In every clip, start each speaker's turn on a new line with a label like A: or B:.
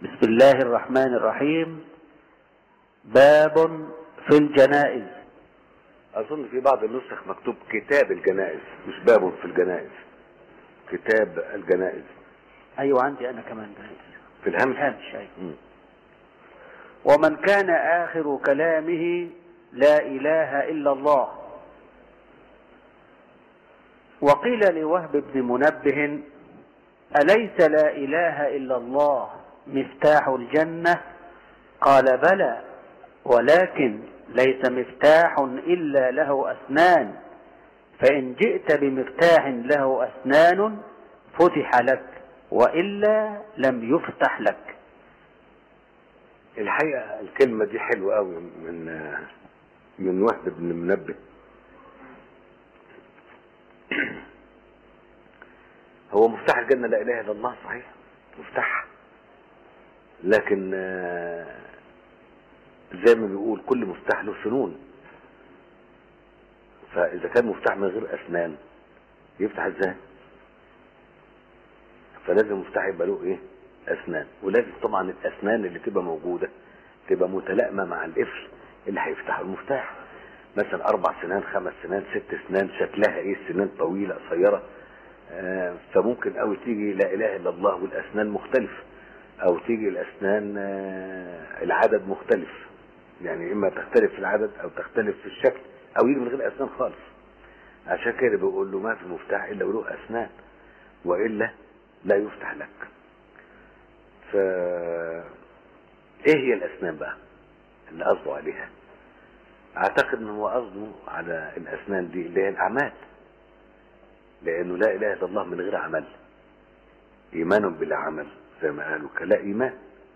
A: بسم الله الرحمن الرحيم باب في الجنائز
B: اظن في بعض النسخ مكتوب كتاب الجنائز مش باب في الجنائز كتاب الجنائز
A: ايوه عندي انا كمان جنائز
B: في الهمس
A: الهامش أيوة.
B: مم.
A: ومن كان آخر كلامه لا إله إلا الله وقيل لوهب بن منبه أليس لا إله إلا الله مفتاح الجنة قال بلى ولكن ليس مفتاح إلا له أسنان فإن جئت بمفتاح له أسنان فتح لك وإلا لم يفتح لك
B: الحقيقه الكلمه دي حلوه قوي من من وهب بن منبه هو مفتاح الجنه لا اله الا الله صحيح مفتاح لكن آه، زي ما بيقول كل مفتاح له سنون فاذا كان مفتاح من غير اسنان يفتح ازاي فلازم مفتاح يبقى له ايه اسنان ولازم طبعا الاسنان اللي تبقى موجوده تبقى متلائمه مع القفل اللي هيفتح المفتاح مثلا اربع سنان خمس سنان ست سنان شكلها ايه السنان طويله قصيره آه، فممكن او تيجي لا اله الا الله والاسنان مختلف او تيجي الاسنان آه، العدد مختلف يعني اما تختلف في العدد او تختلف في الشكل او يجي من غير اسنان خالص عشان كده بيقول له ما في مفتاح الا وله اسنان والا لا يفتح لك ف ايه هي الاسنان بقى اللي قصده عليها اعتقد ان هو قصده على الاسنان دي اللي هي الاعمال لانه لا اله الا الله من غير عمل ايمان بلا عمل زي ما قالوا كلا ايمان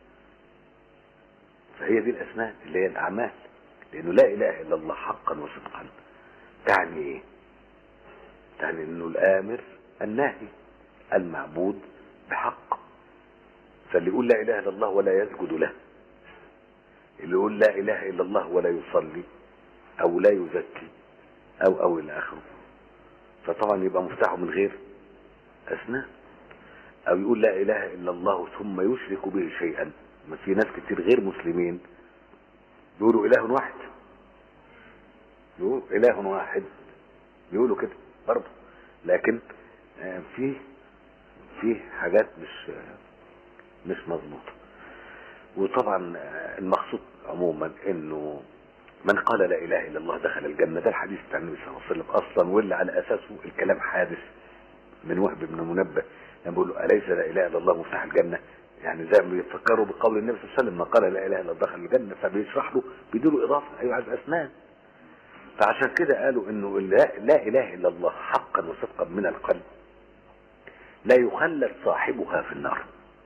B: فهي دي الاسنان اللي هي الاعمال لانه لا اله الا الله حقا وصدقا تعني ايه تعني انه الامر الناهي المعبود بحق فاللي يقول لا اله الا الله ولا يسجد له اللي يقول لا اله الا الله ولا يصلي او لا يزكي او او الى اخره فطبعا يبقى مفتاحه من غير اسنان او يقول لا اله الا الله ثم يشرك به شيئا ما في ناس كتير غير مسلمين بيقولوا اله واحد يقولوا اله واحد بيقولوا كده برضه لكن آه، في في حاجات مش مش مظبوطه وطبعا آه، المقصود عموما انه من قال لا اله الا الله دخل الجنه ده الحديث بتاع النبي صلى الله عليه وسلم اصلا واللي على اساسه الكلام حادث من وهب بن منبه لما بيقول له اليس لا اله الا الله مفتاح الجنه يعني زي ما بيفكروا بقول النبي صلى الله عليه وسلم من قال لا اله الا الله دخل الجنه فبيشرح له بيدوا له اضافه ايوه عايز اسنان فعشان كده قالوا انه لا, لا اله الا الله حقا وصدقا من القلب لا يخلد صاحبها في النار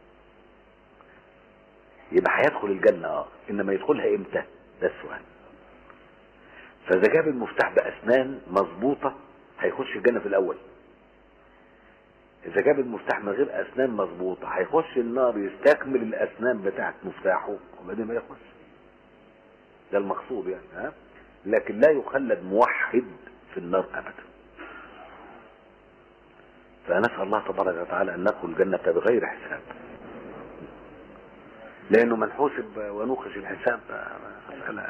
B: يبقى هيدخل الجنة اه انما يدخلها امتى ده السؤال فاذا جاب المفتاح باسنان مظبوطة هيخش الجنة في الاول اذا جاب المفتاح من غير اسنان مظبوطة هيخش النار يستكمل الاسنان بتاعت مفتاحه وبعدين ما يخش ده المقصود يعني ها لكن لا يخلد موحد في النار ابدا فنسأل الله تبارك وتعالى ان ندخل الجنة بغير حساب لانه من حوسب ونوقش الحساب مسألة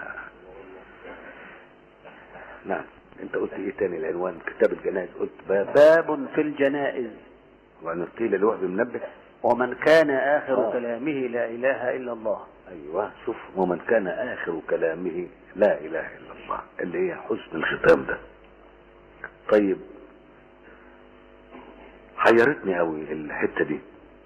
B: نعم انت قلت ايه تاني العنوان كتاب الجنائز قلت باب
A: باب في الجنائز
B: وان قيل لوهب منبه
A: ومن كان آخر
B: آه.
A: كلامه لا إله إلا الله
B: ايوه شوف ومن كان اخر كلامه لا اله الا الله اللي هي حسن الختام ده طيب حيرتني قوي الحته دي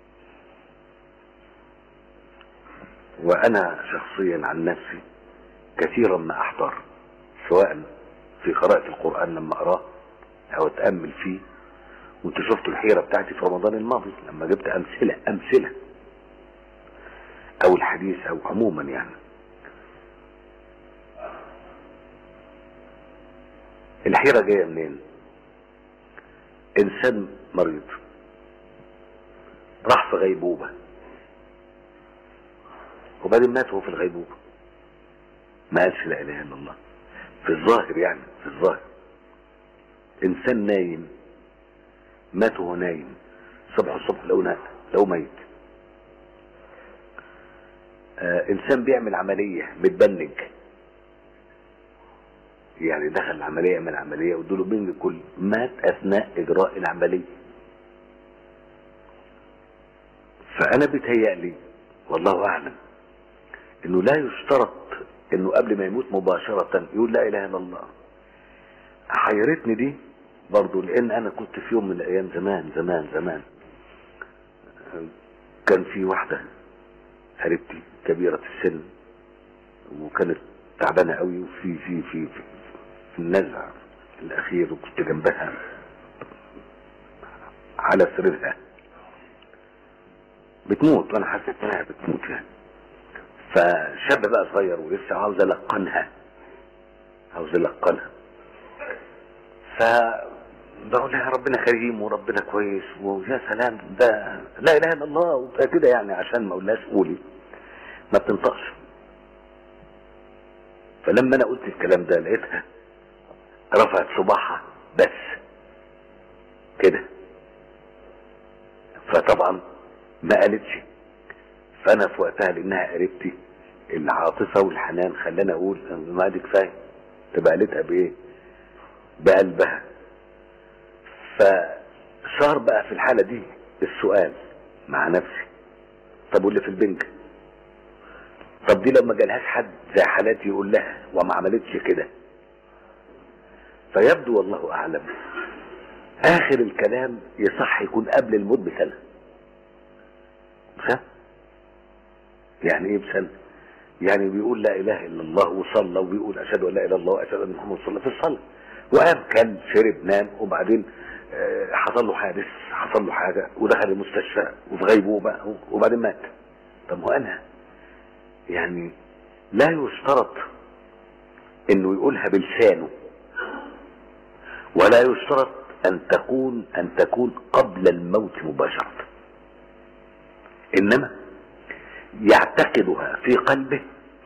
B: وانا شخصيا عن نفسي كثيرا ما احضر سواء في قراءة القرآن لما اقراه او اتأمل فيه وانت شفتوا الحيرة بتاعتي في رمضان الماضي لما جبت امثلة امثلة او الحديث او عموما يعني الحيرة جاية منين انسان مريض راح في غيبوبة وبعدين مات وهو في الغيبوبة ما قالش لا اله الا الله في الظاهر يعني في الظاهر انسان نايم مات وهو نايم صبح الصبح لو نات لو ميت آه انسان بيعمل عمليه متبنج يعني دخل العمليه يعمل عمليه وادوا بنج كل مات اثناء اجراء العمليه فانا بيتهيألي والله اعلم انه لا يشترط انه قبل ما يموت مباشرة يقول لا اله الا الله حيرتني دي برضو لان انا كنت في يوم من الايام زمان زمان زمان كان في واحدة قريبتي كبيرة السن وكانت تعبانة قوي وفي في في في, في النزع الاخير وكنت جنبها على سريرها بتموت وانا حسيت انها بتموت يعني فشاب بقى صغير ولسه عاوز القنها عاوز القنها ف بقول لها ربنا كريم وربنا كويس ويا سلام ده لا اله الا الله وبقى كده يعني عشان ما اقولهاش قولي ما بتنطقش فلما انا قلت الكلام ده لقيتها رفعت صباعها بس كده فطبعا ما قالتش فانا في وقتها لانها قريبتي العاطفه والحنان خلاني اقول ما دي كفايه تبقى قالتها بايه بقلبها فصار بقى في الحاله دي السؤال مع نفسي طب واللي في البنج طب دي لما جالهاش حد زي حالاتي يقول لها وما عملتش كده فيبدو والله اعلم اخر الكلام يصح يكون قبل الموت بسنه صح يعني ايه بسنه يعني بيقول لا اله الا الله وصلى وبيقول اشهد ان لا اله الا الله واشهد ان محمد رسول الله في الصلاه وقام كل شرب نام وبعدين آه، حصل له حادث حصل له حاجه ودخل المستشفى وفي غيبوبه وبعدين مات طب وانا يعني لا يشترط انه يقولها بلسانه ولا يشترط ان تكون ان تكون قبل الموت مباشره انما يعتقدها في قلبه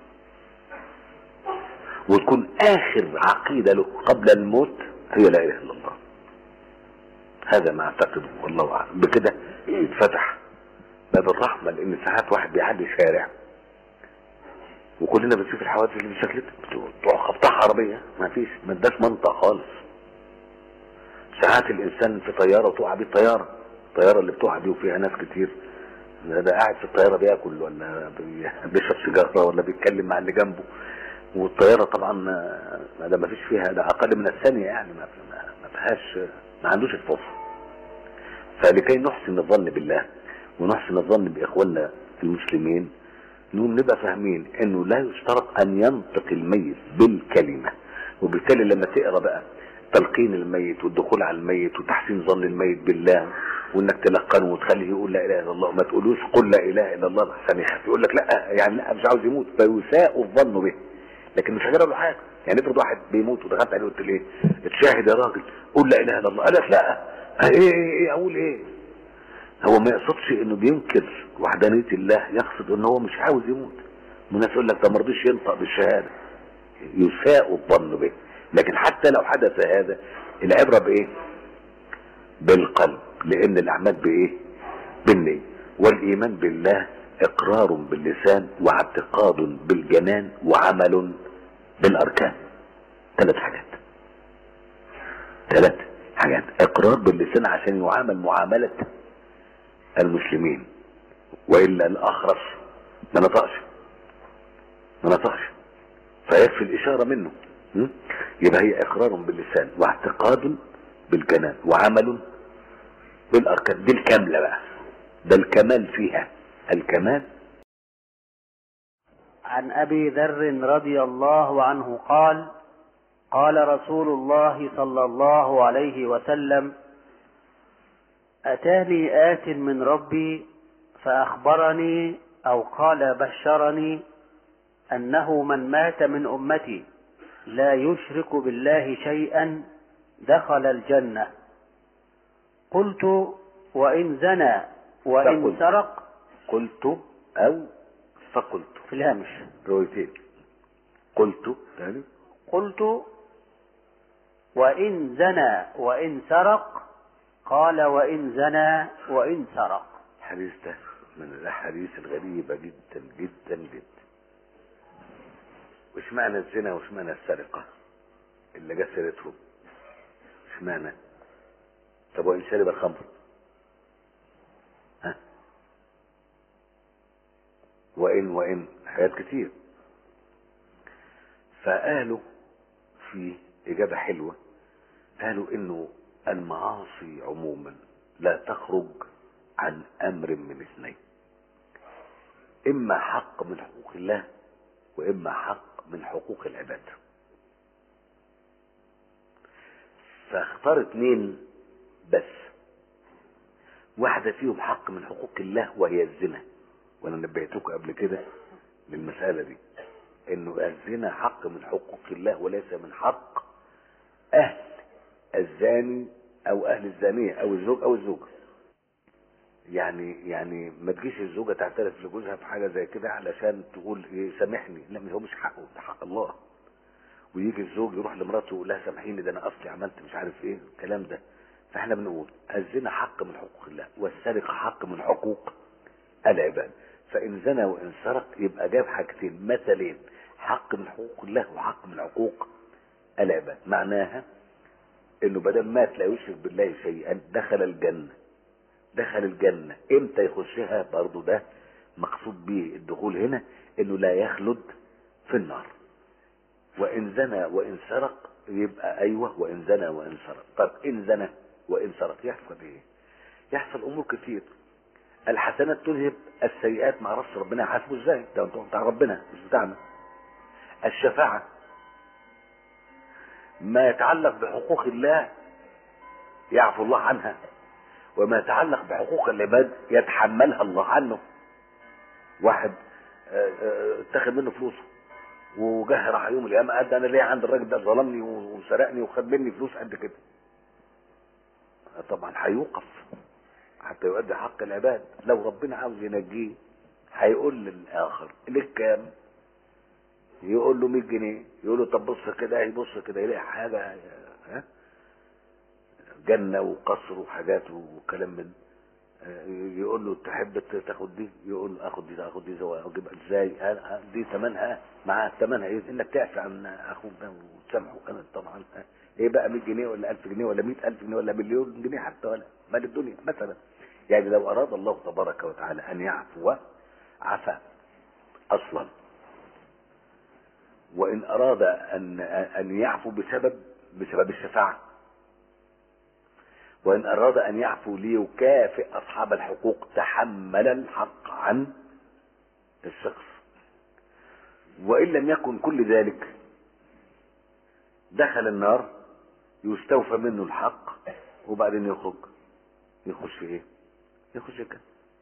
B: وتكون اخر عقيده له قبل الموت هي لا اله الا الله هذا ما اعتقده والله اعلم بكده يتفتح باب الرحمه لان ساعات واحد بيعدي شارع وكلنا بنشوف الحوادث اللي بالشكل ده بتوع خبطها عربيه ما فيش ما اداش منطق خالص ساعات الانسان في طياره وتقع بيه الطياره الطياره اللي بتقع دي وفيها ناس كتير ده قاعد في الطياره بياكل ولا بي- بيشرب سيجاره ولا بيتكلم مع اللي جنبه والطياره طبعا ما ده ما فيش فيها ده اقل من الثانيه يعني ما ما- ما فيهاش ما عندوش الفرصه فلكي نحسن الظن بالله ونحسن الظن باخواننا المسلمين نقوم نبقى فاهمين انه لا يشترط ان ينطق الميت بالكلمه وبالتالي لما تقرا بقى تلقين الميت والدخول على الميت وتحسين ظن الميت بالله وانك تلقنه وتخليه يقول لا اله الا الله ما تقولوش قل لا اله الا الله عشان يخاف يقول لك لا يعني لا مش عاوز يموت فيساء الظن به لكن مش هجرب له حاجه يعني افرض واحد بيموت ودخلت عليه وقلت له ايه اتشاهد يا راجل قول لا اله الا الله قال لك لا ايه ايه ايه اقول ايه هو ما يقصدش انه بينكر وحدانيه الله يقصد ان هو مش عاوز يموت والناس يقول لك ده ما رضيش ينطق بالشهاده يساء الظن به لكن حتى لو حدث هذا العبره بايه بالقلب لان الاعمال بايه بالنية والايمان بالله اقرار باللسان واعتقاد بالجنان وعمل بالاركان ثلاث حاجات ثلاث حاجات اقرار باللسان عشان يعامل معاملة المسلمين والا الاخرس ما نطقش ما نطقش فيكفي الاشارة منه م? يبقى هي اقرار باللسان واعتقاد بالجنان وعمل بالاركان دي الكاملة بقى ده الكمال فيها الكمال
A: عن ابي ذر رضي الله عنه قال قال رسول الله صلى الله عليه وسلم اتاني ات من ربي فاخبرني او قال بشرني انه من مات من امتي لا يشرك بالله شيئا دخل الجنه قلت وان زنى وان
B: فقلت.
A: سرق
B: قلت او فقلت
A: في الهامش
B: روايتين قلت يعني
A: قلت وإن زنى وإن سرق قال وإن زنى وإن سرق
B: الحديث ده من الاحاديث الغريبه جدا جدا جدا وش معنى الزنا وش معنى السرقه اللي جت سيرتهم وش معنى طب وان شرب الخمر ها وان وان حاجات كتير فقالوا في اجابه حلوه قالوا انه المعاصي عموما لا تخرج عن امر من اثنين اما حق من حقوق الله واما حق من حقوق العباد فاختار اتنين بس واحدة فيهم حق من حقوق الله وهي الزنا وانا نبهتكم قبل كده للمسألة دي انه الزنا حق من حقوق الله وليس من حق اهل الزاني او اهل الزانية او الزوج او الزوجة يعني يعني ما تجيش الزوجة تعترف لجوزها في حاجة زي كده علشان تقول ايه سامحني لا هو مش حقه ده حق الله ويجي الزوج يروح لمراته ويقول لها سامحيني ده انا اصلي عملت مش عارف ايه الكلام ده فاحنا بنقول الزنا حق من حقوق الله والسرقة حق من حقوق العباد فان زنى وان سرق يبقى جاب حاجتين مثلين حق من حقوق الله وحق من حقوق العباد معناها انه بدل مات لا يشرك بالله شيئا دخل الجنه دخل الجنه امتى يخشها برضه ده مقصود به الدخول هنا انه لا يخلد في النار وان زنى وان سرق يبقى ايوه وان زنى وان سرق طب ان زنى وان سرق يحصل ايه يحصل امور كتير الحسنات تذهب السيئات ما اعرفش ربنا يحاسبه ازاي ده بتاع ربنا مش بتاعنا الشفاعه ما يتعلق بحقوق الله يعفو الله عنها وما يتعلق بحقوق العباد يتحملها الله عنه واحد اتخذ منه فلوسه وجه راح يوم القيامه قال ده انا ليه عند الراجل ده ظلمني وسرقني وخد مني فلوس قد كده طبعا هيوقف حتى يؤدي حق العباد لو ربنا عاوز ينجيه هيقول للاخر لك كام يقول له 100 جنيه يقول له طب بص كده يبص كده يلاقي حاجه ها جنه وقصر وحاجات وكلام من يقول له تحب تاخد دي يقول له اخد دي اخد دي اجيب ازاي دي ثمنها مع ثمنها ايه انك تعفي عن اخوك ده وتسامحه كمان طبعا ايه بقى 100 جنيه ولا 1000 جنيه ولا 100000 جنيه ولا مليون جنيه حتى ولا مال الدنيا مثلا يعني لو اراد الله تبارك وتعالى ان يعفو عفا اصلا وان اراد ان ان يعفو بسبب بسبب الشفاعه وان اراد ان يعفو ليكافئ اصحاب الحقوق تحمل الحق عن الشخص وان لم يكن كل ذلك دخل النار يستوفى منه الحق وبعدين يخرج يخش ايه يخش الجنه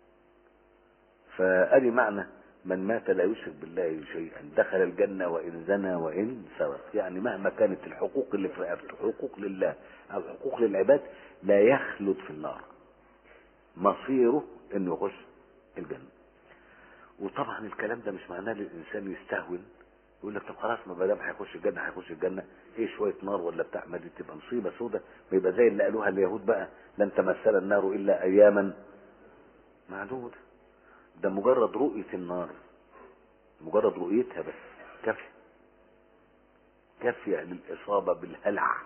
B: فادي معنى من مات لا يشرك بالله شيئا دخل الجنة وإن زنى وإن سرق يعني مهما كانت الحقوق اللي في رقبته حقوق لله أو حقوق للعباد لا يخلد في النار مصيره إنه يخش الجنة وطبعا الكلام ده مش معناه للإنسان يستهون يقول لك طب خلاص ما دام هيخش الجنة هيخش الجنة ايه شوية نار ولا بتاع ما دي تبقى مصيبة سودة ما يبقى زي اللي قالوها اليهود بقى لن تمثل النار إلا أياما معدودة ده مجرد رؤية النار مجرد رؤيتها بس كافية كافية للإصابة بالهلع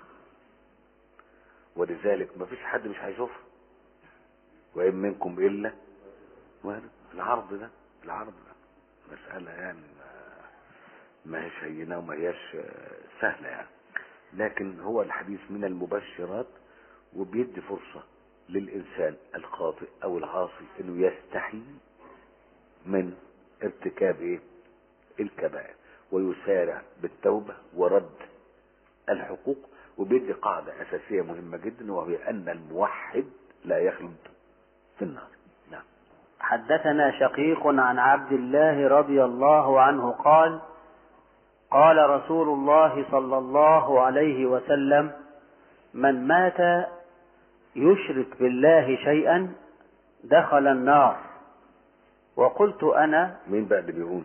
B: ولذلك ما فيش حد مش هيشوفها وإن منكم إلا العرض ده العرض ده مسألة يعني ما هيش هينة وما هيش سهلة يعني لكن هو الحديث من المبشرات وبيدي فرصة للإنسان الخاطئ أو العاصي إنه يستحي من ارتكاب ايه الكبائر ويسارع بالتوبة ورد الحقوق وبيدي قاعدة أساسية مهمة جدا وهي أن الموحد لا يخلد في النار نعم
A: حدثنا شقيق عن عبد الله رضي الله عنه قال قال رسول الله صلى الله عليه وسلم من مات يشرك بالله شيئا دخل النار وقلت انا
B: مين بقى اللي بيقول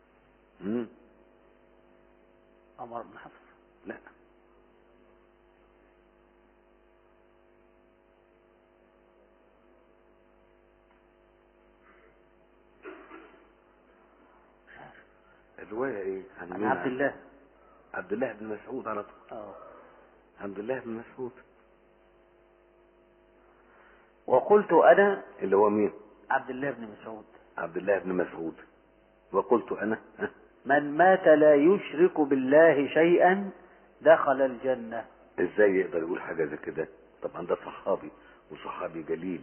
B: مم.
A: عمر بن حفص
B: لا الروايه ايه عن
A: عن
B: مين؟
A: عبد الله
B: عبد الله بن مسعود على طول
A: اه
B: عبد الله بن مسعود
A: وقلت انا
B: اللي هو مين
A: عبد الله بن مسعود
B: عبد الله بن مسعود وقلت انا ها؟
A: من مات لا يشرك بالله شيئا دخل الجنة
B: ازاي يقدر يقول حاجه زي كده طبعا ده صحابي وصحابي جليل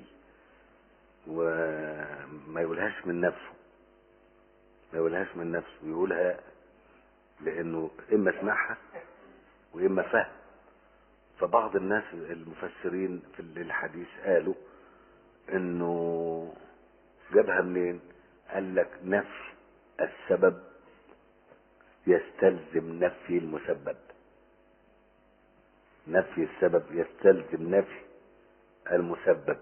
B: وما يقولهاش من نفسه ما يقولهاش من نفسه يقولها لانه اما سمعها واما فهم فبعض الناس المفسرين في الحديث قالوا انه جابها منين قال لك نفي السبب يستلزم نفي المسبب نفي السبب يستلزم نفي المسبب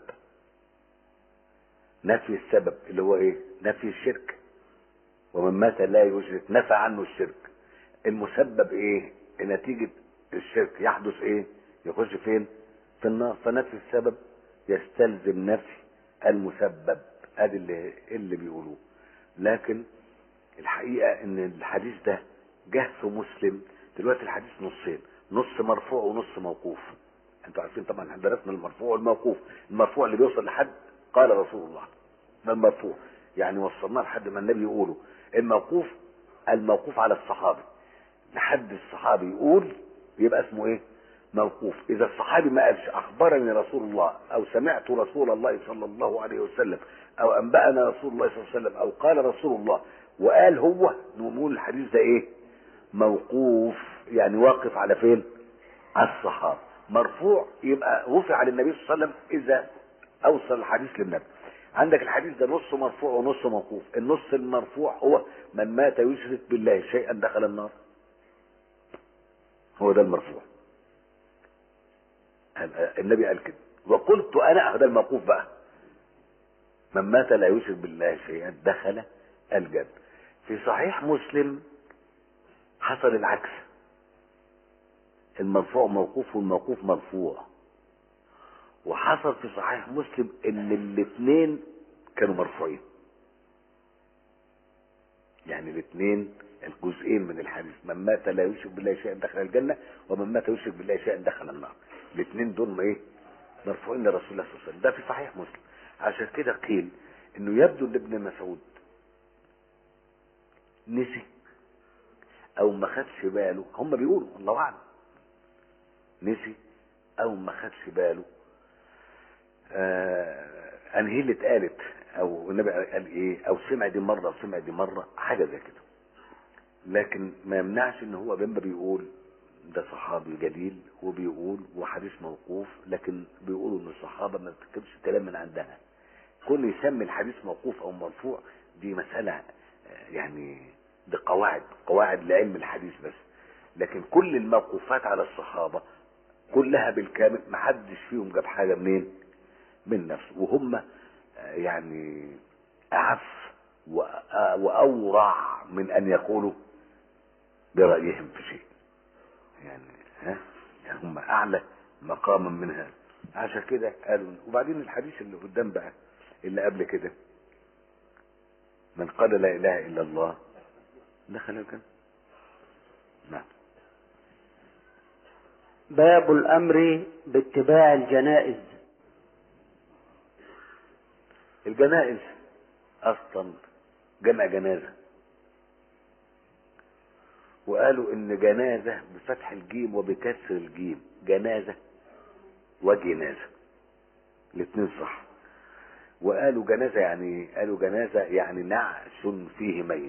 B: نفي السبب اللي هو ايه نفي الشرك ومن مات لا يشرك نفى عنه الشرك المسبب ايه نتيجة الشرك يحدث ايه يخش فين في النار فنفي السبب يستلزم نفي المسبب ادي اللي اللي بيقولوه لكن الحقيقة ان الحديث ده جه في مسلم دلوقتي الحديث نصين نص مرفوع ونص موقوف انتوا عارفين طبعا احنا درسنا المرفوع والموقوف المرفوع اللي بيوصل لحد قال رسول الله ده المرفوع يعني وصلناه لحد ما النبي يقوله الموقوف الموقوف على الصحابي لحد الصحابي يقول يبقى اسمه ايه موقوف اذا الصحابي ما قالش اخبرني رسول الله او سمعت رسول الله صلى الله عليه وسلم او انبانا رسول الله صلى الله عليه وسلم او قال رسول الله وقال هو نقول الحديث ده ايه موقوف يعني واقف على فين على الصحابه مرفوع يبقى رفع للنبي صلى الله عليه وسلم اذا اوصل الحديث للنبي عندك الحديث ده نص مرفوع ونص موقوف النص المرفوع هو من مات يشرك بالله شيئا دخل النار هو ده المرفوع النبي قال كده وقلت انا ده الموقوف بقى من مات لا يشرك بالله شيئا دخل الجنة في صحيح مسلم حصل العكس المرفوع موقوف والموقوف مرفوع وحصل في صحيح مسلم ان الاثنين كانوا مرفوعين يعني الاثنين الجزئين من الحديث من مات لا يشرك بالله شيئا دخل الجنة ومن مات يشرك بالله شيئا دخل النار الاثنين دول ما ايه مرفوعين لرسول الله صلى الله عليه وسلم ده في صحيح مسلم عشان كده قيل انه يبدو لابن مسعود نسي او ما خدش باله هم بيقولوا الله اعلم نسي او ما خدش باله آه انهي اللي اتقالت او النبي قال ايه او سمع دي مره وسمع دي مره حاجه زي كده لكن ما يمنعش ان هو بما بيقول ده صحابي جليل وبيقول وحديث موقوف لكن بيقولوا ان الصحابه ما بتكتبش كلام من عندها كل يسمي الحديث موقوف او مرفوع دي مساله يعني دي قواعد قواعد لعلم الحديث بس لكن كل الموقوفات على الصحابه كلها بالكامل ما حدش فيهم جاب حاجه منين من نفسه وهم يعني اعف واورع من ان يقولوا برايهم في شيء يعني ها يعني هم اعلى مقاما من هذا عشان كده قالوا وبعدين الحديث اللي قدام بقى اللي قبل كده من قال لا اله الا الله دخل الجنه نعم
A: باب الامر باتباع الجنائز
B: الجنائز اصلا جمع جنازه وقالوا ان جنازه بفتح الجيم وبكسر الجيم جنازه وجنازه الاثنين صح وقالوا جنازه يعني قالوا جنازه يعني نعش فيه ميت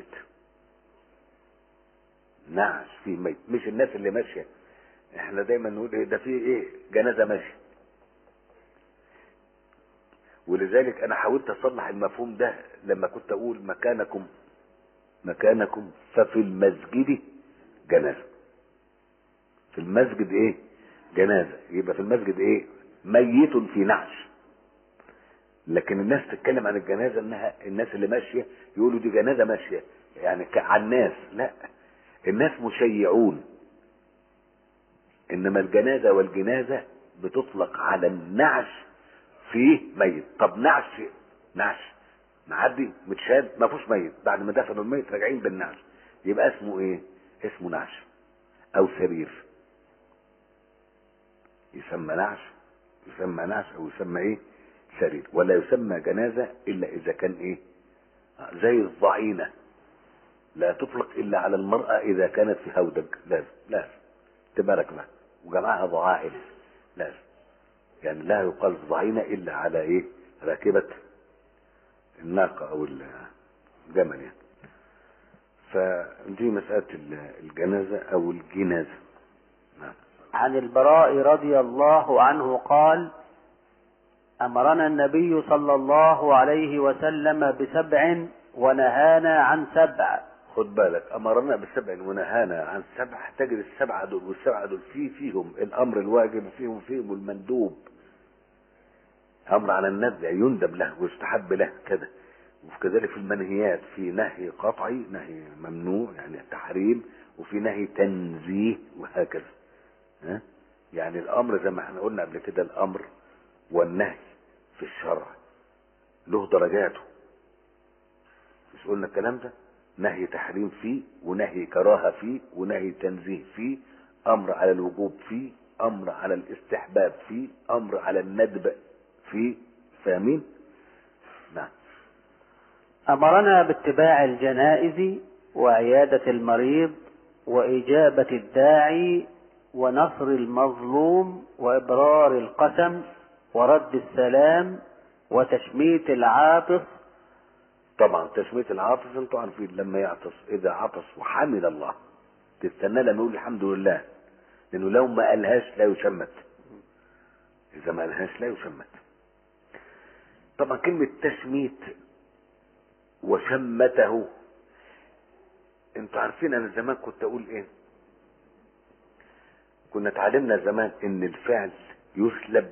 B: نعش فيه ميت مش الناس اللي ماشيه احنا دايما نقول ايه ده فيه ايه جنازه ماشيه ولذلك انا حاولت اصلح المفهوم ده لما كنت اقول مكانكم مكانكم ففي المسجد جنازه في المسجد ايه جنازه يبقى في المسجد ايه ميت في نعش لكن الناس تتكلم عن الجنازه انها الناس اللي ماشيه يقولوا دي جنازه ماشيه يعني على الناس لا الناس مشيعون انما الجنازه والجنازه بتطلق على النعش فيه ميت طب نعش نعش معدي متشال ما فيهوش ميت بعد ما دفنوا الميت راجعين بالنعش يبقى اسمه ايه اسمه نعش او سرير يسمى نعش يسمى نعش او يسمى ايه سرير ولا يسمى جنازة الا اذا كان ايه زي الضعينة لا تطلق الا على المرأة اذا كانت في هودج لازم لازم تبارك لها وجمعها ضعائن لازم يعني لا يقال ضعينة الا على ايه راكبة الناقة او الجمل يعني فدي مسألة الجنازة او الجنازة نعم
A: عن البراء رضي الله عنه قال امرنا النبي صلى الله عليه وسلم بسبع ونهانا عن سبع
B: خد بالك امرنا بسبع ونهانا عن سبع تجد السبعه دول والسبعه دول في فيهم الامر الواجب فيهم فيهم المندوب امر على الندب يندب له ويستحب له كذا وكذلك في المنهيات في نهي قطعي نهي ممنوع يعني تحريم وفي نهي تنزيه وهكذا ها يعني الامر زي ما احنا قلنا قبل كده الامر والنهي في الشرع له درجاته مش قلنا الكلام ده نهي تحريم فيه ونهي كراهة فيه ونهي تنزيه فيه امر على الوجوب فيه امر على الاستحباب فيه امر على الندب فيه فاهمين نعم
A: امرنا باتباع الجنائز وعيادة المريض واجابة الداعي ونصر المظلوم وابرار القسم ورد السلام وتشميت العاطس
B: طبعا تشميت العاطس انتوا عارفين لما يعطس اذا عطس وحمد الله تستنى لما يقول الحمد لله لانه لو ما قالهاش لا يشمت اذا ما قالهاش لا يشمت طبعا كلمة تشميت وشمته انتوا عارفين انا زمان كنت اقول ايه كنا اتعلمنا زمان ان الفعل يسلب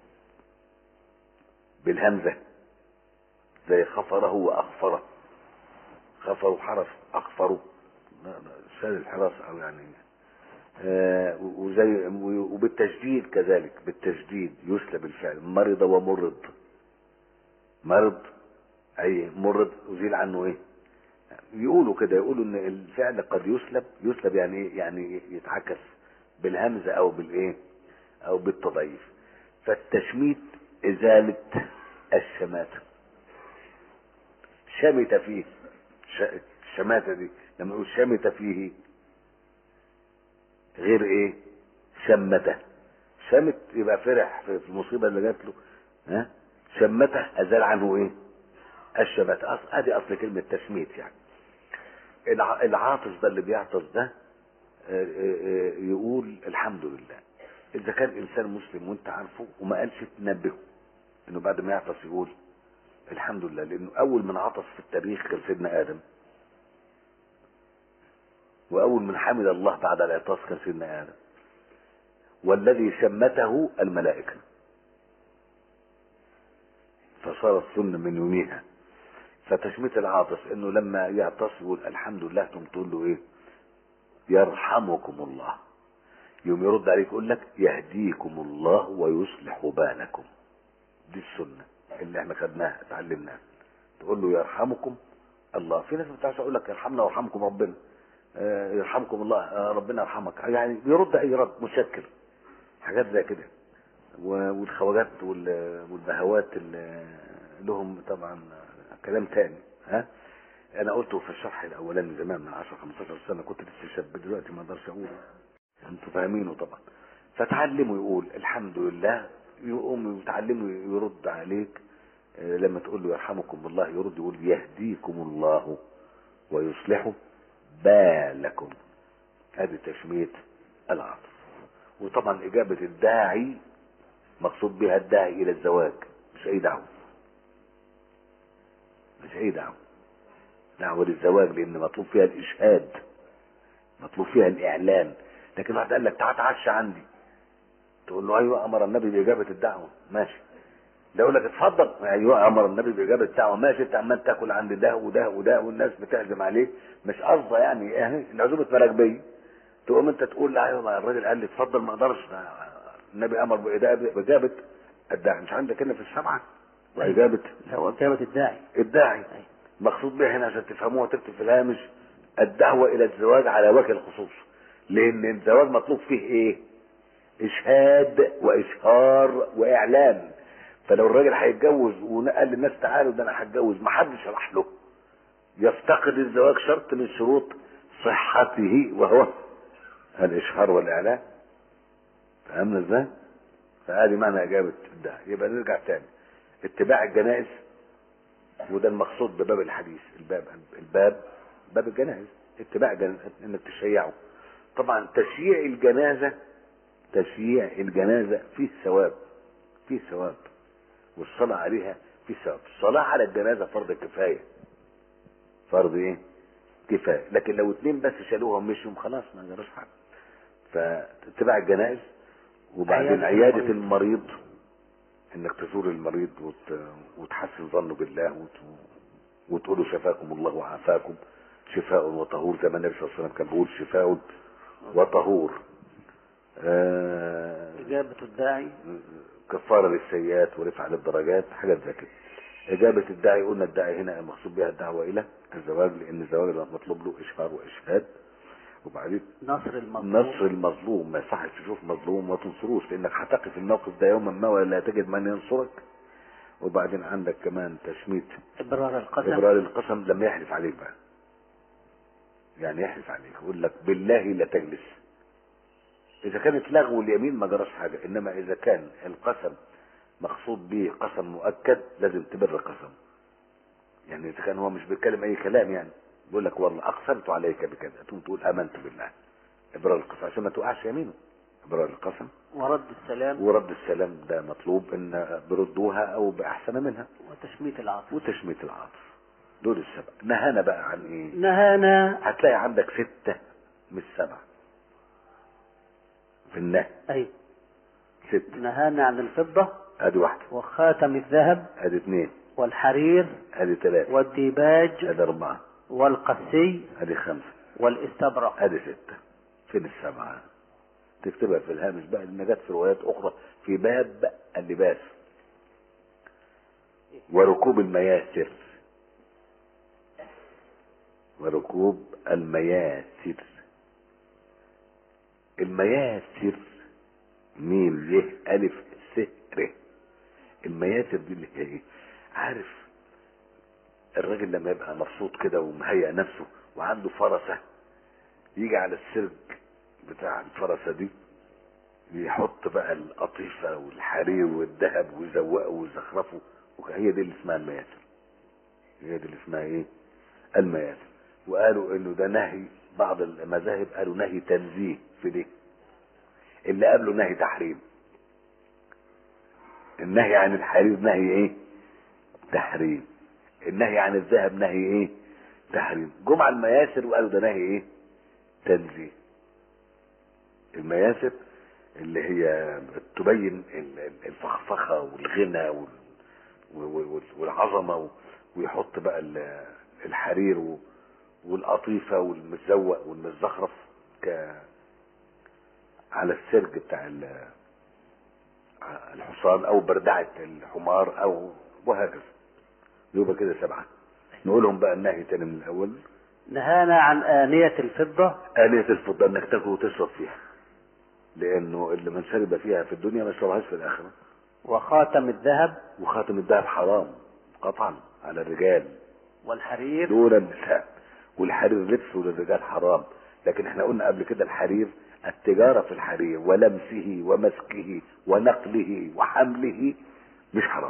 B: بالهمزة زي خفره واخفره خفروا حرف اخفروا شال الحرف او يعني آه وزي وبالتشديد كذلك بالتشديد يسلب الفعل مرض ومرض مرض اي مرض يزيل عنه ايه يقولوا كده يقولوا ان الفعل قد يسلب يسلب يعني ايه يعني يتعكس بالهمزه او بالايه او بالتضعيف فالتشميت ازاله الشماته شمت فيه الشماتة دي لما يقول شمت فيه غير ايه شمته شمت يبقى فرح في المصيبة اللي جات له ها شمته ازال عنه ايه الشماتة أص... ادي اصل كلمة تشميت يعني الع... العاطس ده اللي بيعطس ده يقول الحمد لله اذا كان انسان مسلم وانت عارفه وما قالش تنبهه انه بعد ما يعطس يقول الحمد لله لانه اول من عطس في التاريخ كان سيدنا ادم واول من حمد الله بعد العطاس كان سيدنا ادم والذي شمته الملائكه فصارت سنه من يوميها فتشميت العاطس انه لما يعطس يقول الحمد لله تقوم تقول له ايه يرحمكم الله يوم يرد عليك يقول لك يهديكم الله ويصلح بالكم دي السنه اللي احنا خدناها اتعلمناها تقول له يرحمكم الله في ناس بتعرف يقول لك يرحمنا ويرحمكم ربنا آه يرحمكم الله آه ربنا يرحمك يعني بيرد اي رد مشكل حاجات زي كده والخواجات والبهوات اللي لهم طبعا كلام تاني ها انا قلته في الشرح الاولاني زمان من 10 15 سنه كنت لسه شاب دلوقتي ما اقدرش اقوله انتوا فاهمينه طبعا فتعلموا يقول الحمد لله يقوم يتعلموا يرد عليك لما تقول له يرحمكم الله يرد يقول يهديكم الله ويصلح بالكم هذه تشميت العاطف وطبعا إجابة الداعي مقصود بها الداعي إلى الزواج مش أي دعوة مش أي دعوة دعوة للزواج لأن مطلوب فيها الإشهاد مطلوب فيها الإعلان لكن واحد قال لك تعال تعشى عندي تقول له ايوه امر النبي باجابه الدعوه ماشي ده يقول لك اتفضل ايوه امر النبي باجابه الدعوه ماشي انت عمال تاكل عند ده وده وده والناس بتعزم عليك مش قصده يعني يعني العزومه مراكبيه تقوم انت تقول ايوه ما الراجل قال لي اتفضل ما اقدرش النبي امر باجابه الداعي مش عندك هنا في السبعه واجابه
A: هو إجابة الداعي
B: الداعي مقصود بها هنا عشان تفهموها تكتب في الهامش الدعوة الى الزواج على وجه الخصوص لان الزواج مطلوب فيه ايه اشهاد واشهار واعلان فلو الراجل هيتجوز وقال للناس تعالوا ده انا هتجوز ما حدش راح له يفتقد الزواج شرط من شروط صحته وهو الاشهار والاعلان فهمنا ازاي فهذه معنى اجابه الداعي يبقى نرجع تاني اتباع الجنائز وده المقصود بباب الحديث الباب الباب باب الجنائز اتباع الجنائز انك تشيعه طبعا تشييع الجنازه تشييع الجنازه فيه ثواب فيه ثواب والصلاه عليها فيه ثواب الصلاه على الجنازه فرض كفايه فرض ايه كفايه لكن لو اتنين بس شالوها ومشيهم خلاص ما جراش حاجه فاتباع الجنائز وبعدين
A: عيادة
B: عيادة
A: المريض.
B: المريض انك تزور المريض وت... وتحسن ظنه بالله وت... وتقول له شفاكم الله وعافاكم شفاء وطهور زي ما النبي صلى الله عليه وسلم كان بيقول شفاء وطهور آه...
A: إجابة الداعي
B: كفارة للسيئات ورفع للدرجات حاجات زي كده إجابة الداعي قلنا الداعي هنا المقصود بها الدعوة إلى الزواج لأن الزواج اللي مطلوب له إشهار وإشهاد وبعدين
A: نصر المظلوم
B: نصر المظلوم ما يصحش تشوف مظلوم وما تنصروش لانك هتقف في الموقف ده يوما ما ولا تجد من ينصرك وبعدين عندك كمان تشميت
A: إبرار القسم
B: ابرار القسم لما يحلف عليك بقى يعني يحلف عليك يقول لك بالله لا تجلس اذا كانت لغو اليمين ما جراش حاجه انما اذا كان القسم مقصود به قسم مؤكد لازم تبر قسم يعني اذا كان هو مش بيتكلم اي كلام يعني بيقول لك والله اقسمت عليك بكذا تقوم تقول امنت بالله ابرار القسم عشان ما توقعش يمينه ابرار القسم
A: ورد السلام
B: ورد السلام ده مطلوب ان بردوها او باحسن منها
A: وتشميت العاطفة
B: وتشميت العاطف دول السبع نهانا بقى عن ايه
A: نهانا
B: هتلاقي عندك ستة مش سبعة في النهي
A: أي
B: ستة
A: نهانا عن الفضة
B: ادي واحدة
A: وخاتم الذهب
B: ادي اثنين
A: والحرير
B: ادي ثلاثة
A: والديباج
B: ادي اربعة
A: والقسي
B: ادي خمسة
A: والاستبرق
B: ادي ستة فين السبعة تكتبها في الهامش بقى لان جت في روايات اخرى في باب اللباس وركوب المياسر وركوب المياسر المياسر ميم يه الف س ر المياسر دي اللي هي ايه عارف الراجل لما يبقى مبسوط كده ومهيئ نفسه وعنده فرسه يجي على السرج بتاع الفرسه دي يحط بقى القطيفه والحرير والذهب ويزوقه ويزخرفه وهي دي اللي اسمها المياسر هي دي اللي اسمها ايه المياسر وقالوا انه ده نهي بعض المذاهب قالوا نهي تنزيه في دي اللي قبله نهي تحريم النهي عن الحرير نهي ايه تحريم النهي عن الذهب نهي ايه تحريم جمع المياسر وقالوا ده نهي ايه تنزيه المياسر اللي هي تبين الفخفخه والغنى وال- وال- والعظمه ويحط بقى ال- الحرير و- والقطيفه والمزوق والمزخرف ك على السرج بتاع ال- الحصان او بردعه الحمار او وهكذا يبقى كده سبعه نقولهم بقى النهي تاني من الاول
A: نهانا عن آنية الفضة
B: آلية الفضة انك تاكل وتشرب فيها لانه اللي من شرب فيها في الدنيا ما يشربهاش في الاخره
A: وخاتم الذهب
B: وخاتم الذهب حرام قطعا على الرجال
A: والحرير
B: دون النساء والحرير لبسه للرجال حرام لكن احنا قلنا قبل كده الحرير التجارة في الحرير ولمسه ومسكه ونقله وحمله مش حرام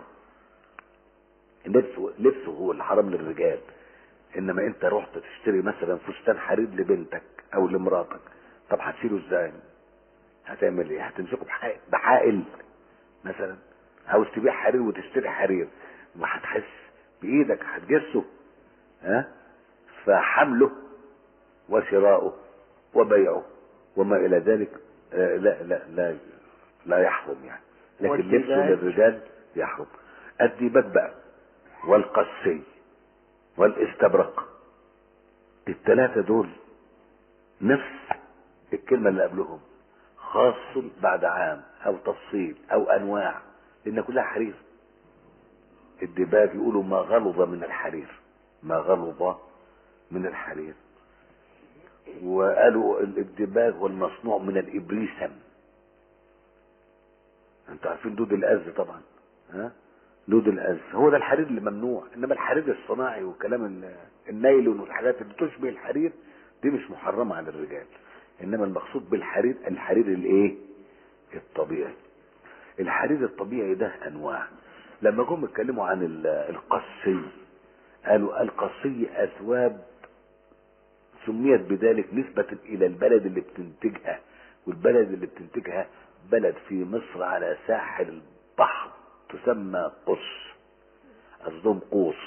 B: لبسه لبسه هو اللي حرام للرجال انما انت رحت تشتري مثلا فستان حرير لبنتك او لمراتك طب هتشيله ازاي هتعمل ايه هتمسكه بحائل, بحائل مثلا عاوز تبيع حرير وتشتري حرير وهتحس بايدك هتجسه ها فحمله وشراؤه وبيعه وما الى ذلك آه، لا لا لا لا يحرم يعني لكن لبسه
A: والديباج.
B: للرجال يحرم الديباج بقى والقسي والاستبرق الثلاثة دول نفس الكلمة اللي قبلهم خاص بعد عام او تفصيل او انواع لان كلها حرير الدباج يقولوا ما غلظ من الحرير ما غلظ من الحرير وقالوا الدباغ والمصنوع من الابريسم انتوا عارفين دود الاز طبعا ها دود الاز هو ده الحرير اللي ممنوع انما الحرير الصناعي وكلام ال- النايلون والحاجات اللي تشبه الحرير دي مش محرمه على الرجال انما المقصود بالحرير الحرير الايه الطبيعي الحرير الطبيعي ده انواع لما جم اتكلموا عن ال- القصي قالوا القصي اثواب سميت بذلك نسبة إلى البلد اللي بتنتجها والبلد اللي بتنتجها بلد في مصر على ساحل البحر تسمى قص قصدهم قوس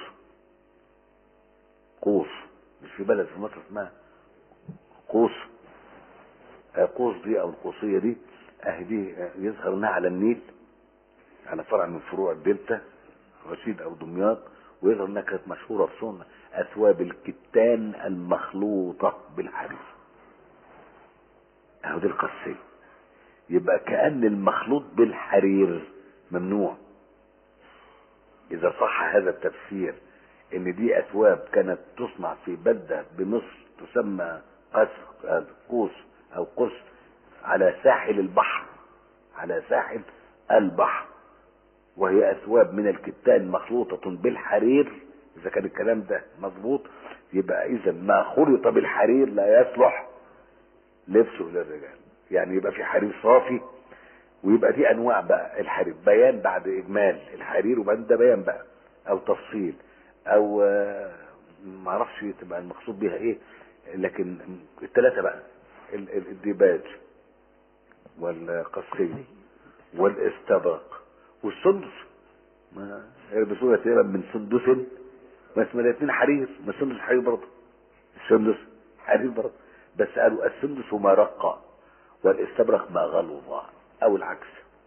B: قوس مش في بلد في مصر اسمها قوس آه، قوس دي او القوسية دي اهي دي آه، يظهر انها على النيل على فرع من فروع الدلتا رشيد او دمياط ويظهر انها كانت مشهوره في صنع اثواب الكتان المخلوطه بالحرير اهو دي القصيه يبقى كان المخلوط بالحرير ممنوع اذا صح هذا التفسير ان دي اثواب كانت تصنع في بلده بمصر تسمى قس آه، قوس او قس على ساحل البحر على ساحل البحر وهي اثواب من الكتان مخلوطة بالحرير اذا كان الكلام ده مظبوط يبقى اذا ما خلط بالحرير لا يصلح لبسه للرجال يعني يبقى في حرير صافي ويبقى دي انواع بقى الحرير بيان بعد اجمال الحرير وبعدين ده بيان بقى او تفصيل او آه، معرفش تبقى المقصود بيها ايه لكن الثلاثه بقى ال- ال- الديباج والقصي والاستبرق والسندس ما يلبسوها تقريبا من سندس بس ما الاثنين حرير ما السندس حرير برضه السندس حرير برضه بس قالوا السندس ما رق والاستبرق ما غلظ او العكس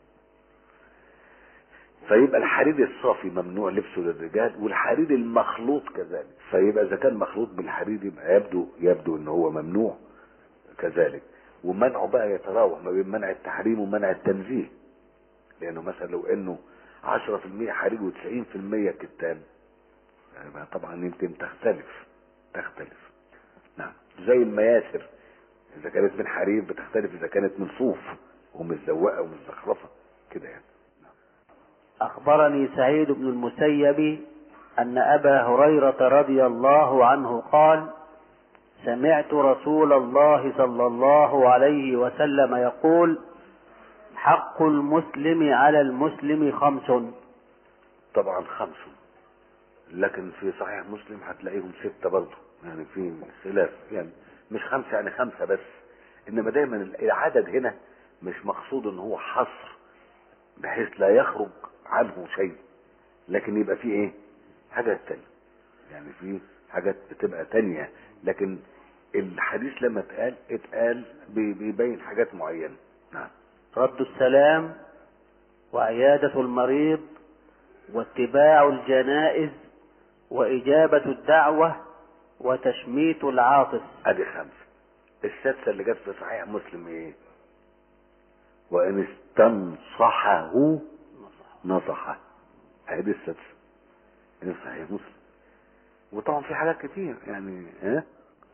B: فيبقى الحرير الصافي ممنوع لبسه للرجال والحرير المخلوط كذلك فيبقى اذا كان مخلوط بالحرير يبقى يبدو يبدو ان هو ممنوع كذلك ومنعه بقى يتراوح ما بين منع التحريم ومنع التنزيه لانه مثلا لو انه 10% حرير و90% كتان يعني طبعا يمكن تختلف تختلف نعم زي المياسر اذا كانت من حرير بتختلف اذا كانت من صوف ومزوقه ومزخرفه كده يعني
A: أخبرني سعيد بن المسيب أن أبا هريرة رضي الله عنه قال سمعت رسول الله صلى الله عليه وسلم يقول حق المسلم على المسلم خمس
B: طبعا خمس لكن في صحيح مسلم هتلاقيهم ستة برضه يعني في خلاف يعني مش خمسة يعني خمسة بس انما دايما العدد هنا مش مقصود ان هو حصر بحيث لا يخرج عنه شيء لكن يبقى فيه ايه حاجات تانية يعني في حاجات بتبقى تانية لكن الحديث لما اتقال اتقال بي- بيبين حاجات معينة نعم
A: رد السلام وعيادة المريض واتباع الجنائز وإجابة الدعوة وتشميت العاطس
B: ادي خمسة السادسة اللي جت في صحيح مسلم ايه وان استنصحه نصحه ادي السادسة اللي في صحيح مسلم وطبعا في حاجات كتير يعني ها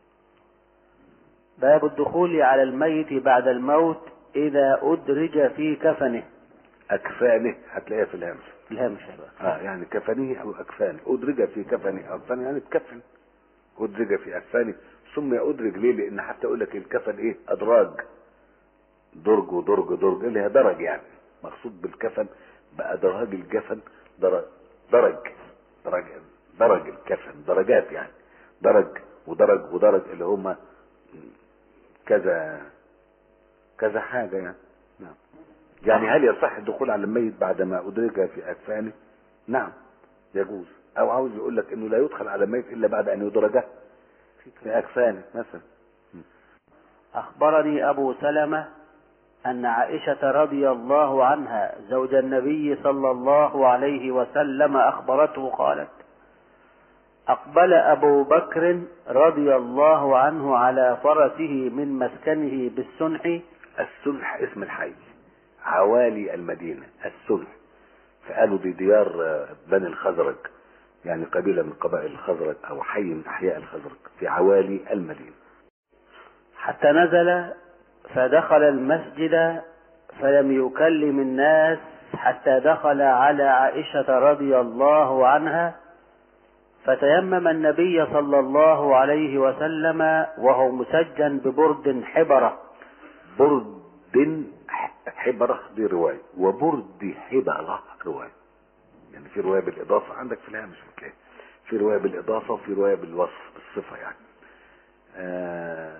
A: باب الدخول على الميت بعد الموت إذا أدرج في كفنه
B: اكفانه هتلاقيها في الهمس
A: الهامش بقى
B: اه يعني كفنه او اكفانه ادرج في كفنه او كفنه يعني اتكفن ادرج في اكفانه سمي ادرج ليه لان حتى يقول لك الكفن ايه ادراج درج ودرج درج اللي هي درج يعني مقصود بالكفن بادراج الكفن درج درج درج درج الكفن درجات يعني درج ودرج ودرج اللي هما كذا كذا حاجه يعني نعم يعني هل يصح الدخول على الميت بعد ما أدرك في أكفانه؟ نعم يجوز أو عاوز يقول لك إنه لا يدخل على الميت إلا بعد أن يدرج في أكفانه مثلا
A: أخبرني أبو سلمة أن عائشة رضي الله عنها زوج النبي صلى الله عليه وسلم أخبرته قالت أقبل أبو بكر رضي الله عنه على فرسه من مسكنه بالسنح
B: السلح اسم الحي عوالي المدينة السلح فقالوا دي ديار آه، بني الخزرج يعني قبيلة من قبائل الخزرج أو حي من أحياء الخزرج في عوالي المدينة
A: حتى نزل فدخل المسجد فلم يكلم الناس حتى دخل على عائشة رضي الله عنها فتيمم النبي صلى الله عليه وسلم وهو مسجن ببرد حبرة
B: برد حبرة دي رواية وبرد حبرة رواية يعني في رواية بالإضافة عندك في الهامش بتلاقي في رواية بالإضافة وفي رواية بالوصف بالصفة يعني آه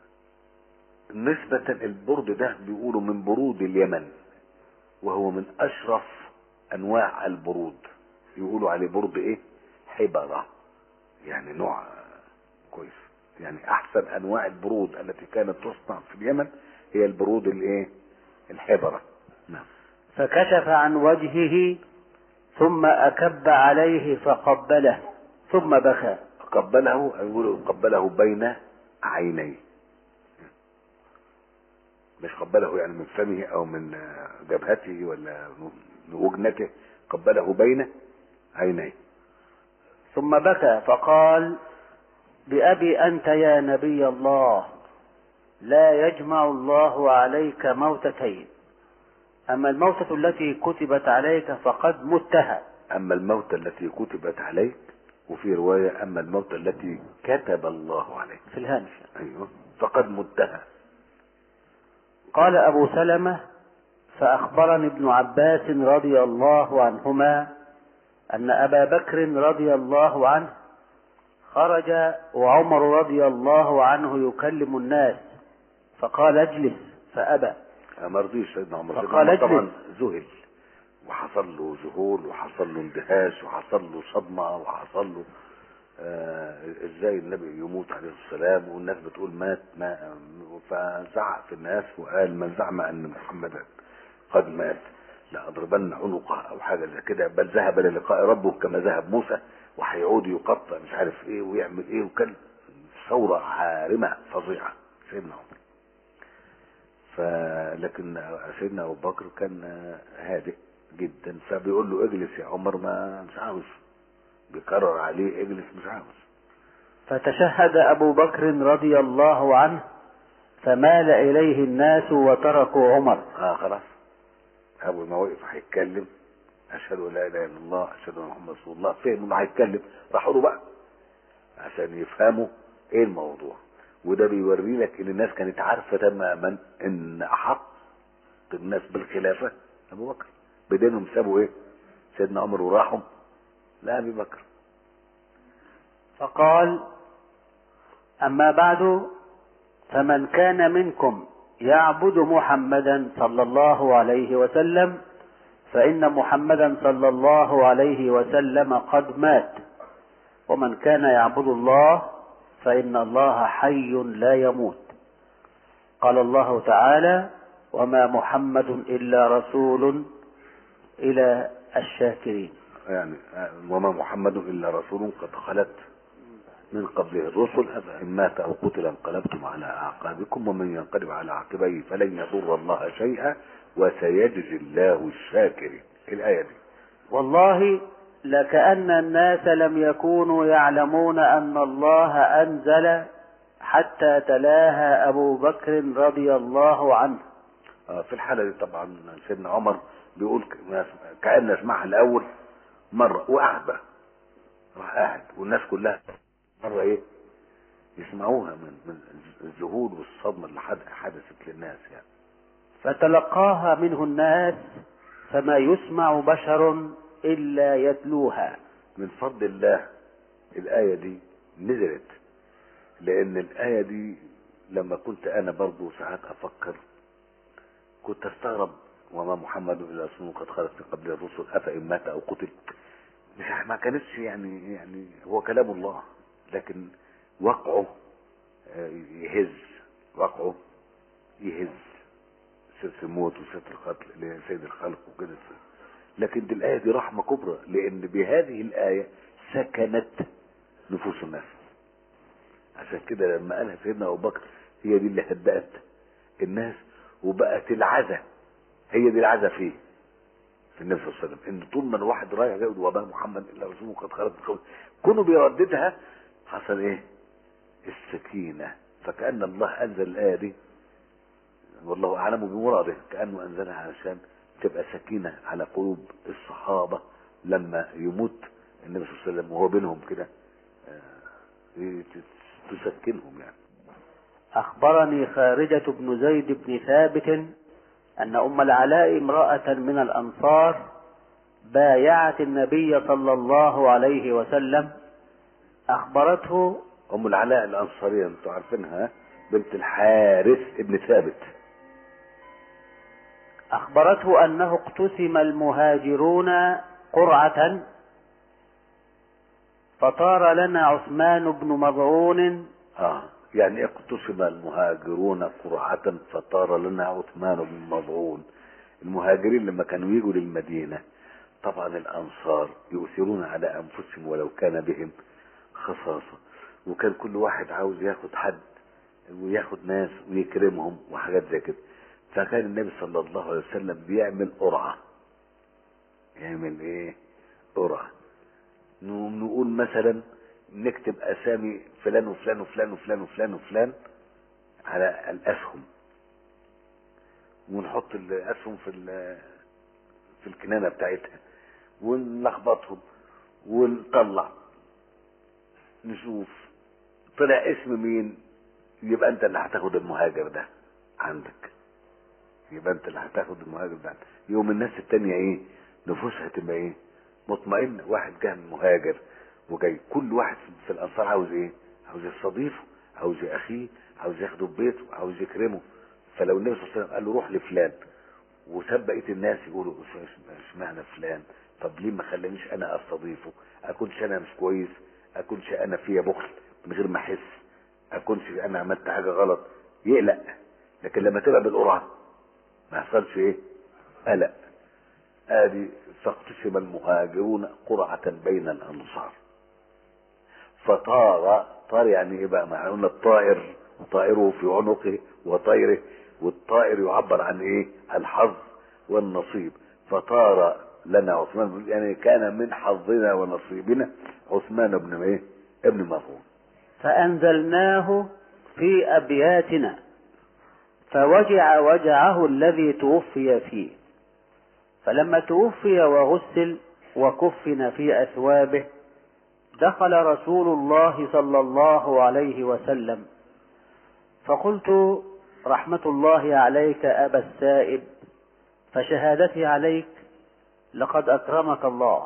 B: نسبة البرد ده بيقولوا من برود اليمن وهو من أشرف أنواع البرود يقولوا عليه برد إيه حبرة يعني نوع كويس يعني أحسن أنواع البرود التي كانت تصنع في اليمن هي البرود الإيه الحبرة نعم
A: فكشف عن وجهه ثم أكب عليه فقبله ثم بكى
B: قبله يقولوا قبله بين عينيه مش قبله يعني من فمه او من جبهته ولا من وجنته قبله بين عينيه
A: ثم بكى فقال بأبي أنت يا نبي الله لا يجمع الله عليك موتتين أما الموتة التي كتبت عليك فقد متها
B: اما الموتى التي كتبت عليك وفي رواية اما الموتى التي كتب الله عليك
A: في الهامش
B: ايوه فقد متها
A: قال أبو سلمة فأخبرني ابن عباس رضي الله عنهما أن أبا بكر رضي الله عنه خرج وعمر رضي الله عنه يكلم الناس فقال اجلس فأبى
B: ما رضيش سيدنا عمر
A: فقال
B: سيدنا عمر
A: اجلس.
B: طبعا ذهل وحصل له ذهول وحصل له اندهاش وحصل له صدمة وحصل له آه ازاي النبي يموت عليه السلام والناس بتقول مات ما فزعق في الناس وقال من زعم ان محمدا قد مات لأضربن عنقه او حاجة زي كده بل ذهب للقاء ربه كما ذهب موسى وهيعود يقطع مش عارف ايه ويعمل ايه وكان ثورة عارمة فظيعة سيدنا عمر فلكن سيدنا ابو بكر كان هادئ جدا فبيقول له اجلس يا عمر ما مش عاوز بيكرر عليه اجلس مش عاوز
A: فتشهد أبو بكر رضي الله عنه فمال إليه الناس وتركوا عمر
B: اه خلاص اول ما وقف هيتكلم اشهد ان لا اله الا الله اشهد ان محمد رسول الله فهم انه هيتكلم راحوا له بقى عشان يفهموا ايه الموضوع وده بيوري لك ان الناس كانت عارفه تماما ان احق الناس بالخلافه ابو بكر بدينهم سابوا ايه سيدنا عمر وراحوا لابي بكر
A: فقال أما بعد فمن كان منكم يعبد محمدا صلى الله عليه وسلم فإن محمدا صلى الله عليه وسلم قد مات ومن كان يعبد الله فإن الله حي لا يموت قال الله تعالى وما محمد إلا رسول إلى الشاكرين
B: يعني آه، وما محمد الا رسول قد خلت من قبله الرسل أفإن مات أو قتل انقلبتم على أعقابكم ومن ينقلب على عقبيه فلن يضر الله شيئا وسيجزي الله الشاكرين الآية دي
A: والله لكأن الناس لم يكونوا يعلمون أن الله أنزل حتى تلاها أبو بكر رضي الله عنه
B: آه، في الحالة دي طبعا سيدنا عمر بيقول ك- كأن اسمعها الأول مرة وقعد بقى راح قاعد والناس كلها مرة إيه يسمعوها من من الذهول والصدمة اللي حد- حدثت للناس يعني
A: فتلقاها منه الناس فما يسمع بشر إلا يتلوها
B: من فضل الله الآية دي نزلت لأن الآية دي لما كنت أنا برضو ساعات أفكر كنت أستغرب وما محمد إلا رسول قد خلت من قبل الرسل أفإن مات أو قتل مش ع- ما كانتش يعني يعني هو كلام الله لكن وقعه آه، يهز وقعه يهز سيرة الموت وسيرة القتل لسيد الخلق وكده لكن دي الآية دي رحمة كبرى لأن بهذه الآية سكنت نفوس الناس عشان كده لما قالها سيدنا أبو بكر هي دي اللي هدأت الناس وبقت العزة هي دي العزة فيه في النبي صلى الله عليه وسلم ان طول ما الواحد رايح جاي يقول وما محمد الا رسول قد خلت من قبل كونه بيرددها حصل ايه السكينة فكأن الله أنزل الآية دي والله أعلم بمراده كأنه أنزلها علشان تبقى سكينة على قلوب الصحابة لما يموت النبي صلى الله عليه وسلم وهو بينهم كده آه، تسكنهم يعني
A: أخبرني خارجة بن زيد بن ثابت أن أم العلاء امرأة من الأنصار بايعت النبي صلى الله عليه وسلم أخبرته
B: أم العلاء الأنصارية أنتوا عارفينها بنت الحارث ابن ثابت
A: أخبرته أنه اقتسم المهاجرون قرعة فطار لنا عثمان بن مظعون
B: آه يعني اقتسم المهاجرون قرعة فطار لنا عثمان بن مظعون المهاجرين لما كانوا يجوا للمدينة طبعا الأنصار يؤثرون على أنفسهم ولو كان بهم خصاصة وكان كل واحد عاوز ياخد حد وياخد ناس ويكرمهم وحاجات زي كده فكان النبي صلى الله عليه وسلم بيعمل قرعة يعمل ايه قرعة نقوم نقول مثلا نكتب اسامي فلان وفلان وفلان وفلان وفلان وفلان على الاسهم ونحط الاسهم في في الكنانة بتاعتها ونلخبطهم ونطلع نشوف طلع اسم مين يبقى انت اللي هتاخد المهاجر ده عندك يبقى انت اللي هتاخد المهاجر ده عندك. يوم الناس التانية ايه نفوسها تبقى ايه مطمئن واحد جه من مهاجر وجاي كل واحد في الانصار عاوز ايه عاوز يستضيفه عاوز اخيه عاوز ياخده في بيته عاوز يكرمه فلو النبي صلى الله عليه وسلم قال له روح لفلان وساب بقيه الناس يقولوا اشمعنى فلان طب ليه ما خلانيش انا استضيفه اكونش انا مش كويس اكونش انا فيا بخل من غير ما احس اكونش انا عملت حاجه غلط يقلق لكن لما تبقى بالقرعه ما يحصلش ايه قلق ادي فاقتسم المهاجرون قرعه بين الانصار فطار طار يعني ايه بقى ما قلنا الطائر طائره في عنقه وطيره والطائر يعبر عن ايه الحظ والنصيب فطار لنا عثمان يعني كان من حظنا ونصيبنا عثمان بن ايه ابن مفعول
A: فأنزلناه في أبياتنا فوجع وجعه الذي توفي فيه فلما توفي وغسل وكفن في أثوابه دخل رسول الله صلى الله عليه وسلم فقلت رحمة الله عليك أبا السائب فشهادتي عليك لقد أكرمك الله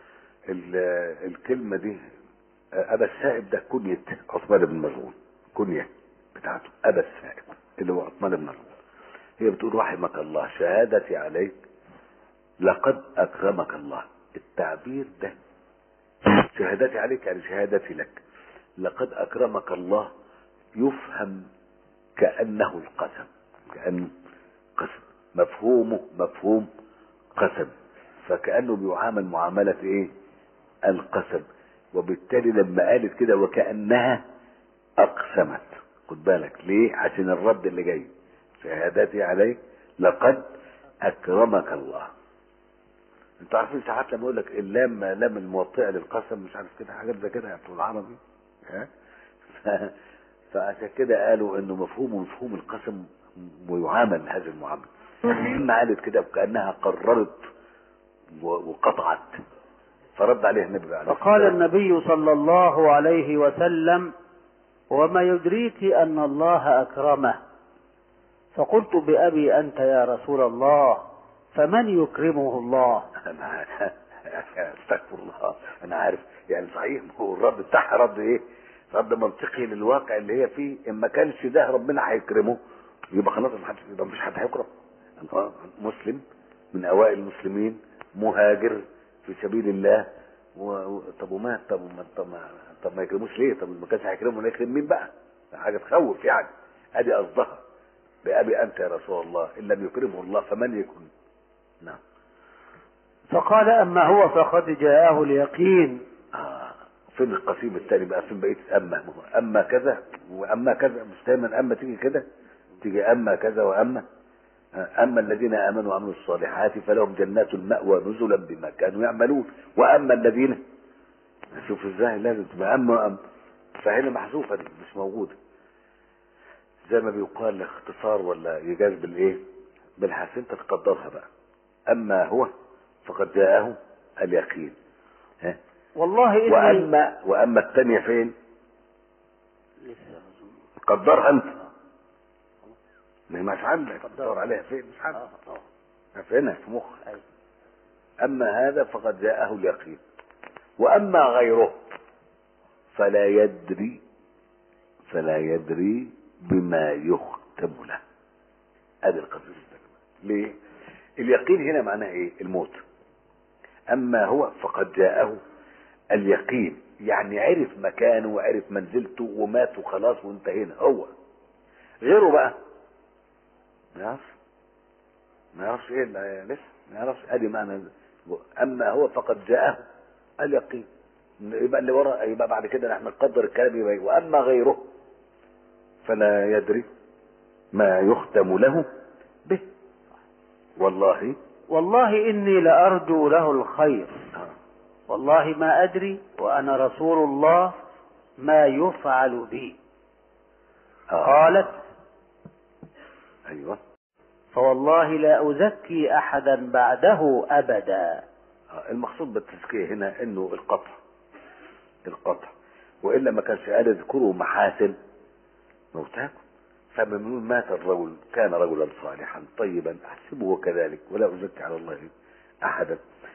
B: الكلمة دي أبا السائب ده كنية عثمان بن مزعون كنية بتاعته أبا السائب اللي هو عثمان بن مزعون هي بتقول رحمك الله شهادتي عليك لقد أكرمك الله التعبير ده شهادتي عليك يعني شهادتي لك لقد أكرمك الله يفهم كأنه القسم كأنه قسم مفهومه مفهوم قسم فكأنه بيعامل معاملة ايه القسم وبالتالي لما قالت كده وكأنها أقسمت خد بالك ليه عشان الرد اللي جاي شهادتي عليك لقد أكرمك الله انتوا عارفين ساعات لما يقول لك اللام لام الموطئه للقسم مش عارف كده حاجات زي كده بتوع العربي ها فعشان كده قالوا انه مفهوم مفهوم القسم ويعامل هذه المعامله لما قالت كده كانها قررت وقطعت فرد عليه النبي عليه
A: فقال النبي صلى الله عليه وسلم وما يدريك ان الله اكرمه فقلت بابي انت يا رسول الله فمن يكرمه الله
B: انا استغفر الله انا عارف يعني صحيح هو الرد بتاعها رد ايه رد منطقي للواقع اللي هي فيه ان ما كانش ده ربنا هيكرمه يبقى خلاص ما حدش يبقى مفيش حد هيكرم مسلم من اوائل المسلمين مهاجر في سبيل الله و... طب ومات طب ما طب ما طب ما يكرموش ليه طب ما كانش هيكرمه يكرم مين بقى حاجه تخوف يعني ادي قصدها بأبي أنت يا رسول الله إن لم يكرمه الله فمن يكون نعم
A: فقال أما هو فقد جاءه اليقين
B: آه. فين القسيم الثاني بقى فين بقيت أما أما كذا وأما كذا مش دايما أما تيجي كده تيجي أما كذا وأما أما الذين آمنوا وعملوا الصالحات فلهم جنات المأوى نزلا بما كانوا يعملون وأما الذين شوف ازاي لازم تبقى أما وأما فهنا محذوفة دي مش موجودة زي ما بيقال اختصار ولا ايجاز بالايه بالحرف انت تقدرها بقى اما هو فقد جاءه اليقين ها
A: والله إني
B: واما واما الثانيه فين
A: لسه أظن.
B: قدرها انت ما هي مش عندك تدور عليها فين مش عندك
A: آه، آه.
B: في هنا في مخك
A: أيوة.
B: اما هذا فقد جاءه اليقين واما غيره فلا يدري فلا يدري بما يختم له ادي القصيده ليه اليقين هنا معناه ايه الموت اما هو فقد جاءه اليقين يعني عرف مكانه وعرف منزلته ومات وخلاص وانتهينا هو غيره بقى ما يعرفش ما يعرفش ايه اللي لسه ما يعرفش ادي معنى اما هو فقد جاءه اليقين يبقى اللي ورا يبقى بعد كده نحن نقدر الكلام يبقى إيه؟ واما غيره فلا يدري ما يختم له به والله
A: والله إني لأرجو له الخير
B: آه.
A: والله ما أدري وأنا رسول الله ما يفعل بي
B: آه.
A: قالت
B: ايوه
A: فوالله لا أزكي أحدا بعده أبدا
B: آه، المقصود بالتزكية هنا انه القطع القطع والا ما كانش قال اذكروا محاسن موتاكم فمن مات الرجل كان رجلا صالحا طيبا احسبه كذلك ولا ازكي على الله احدا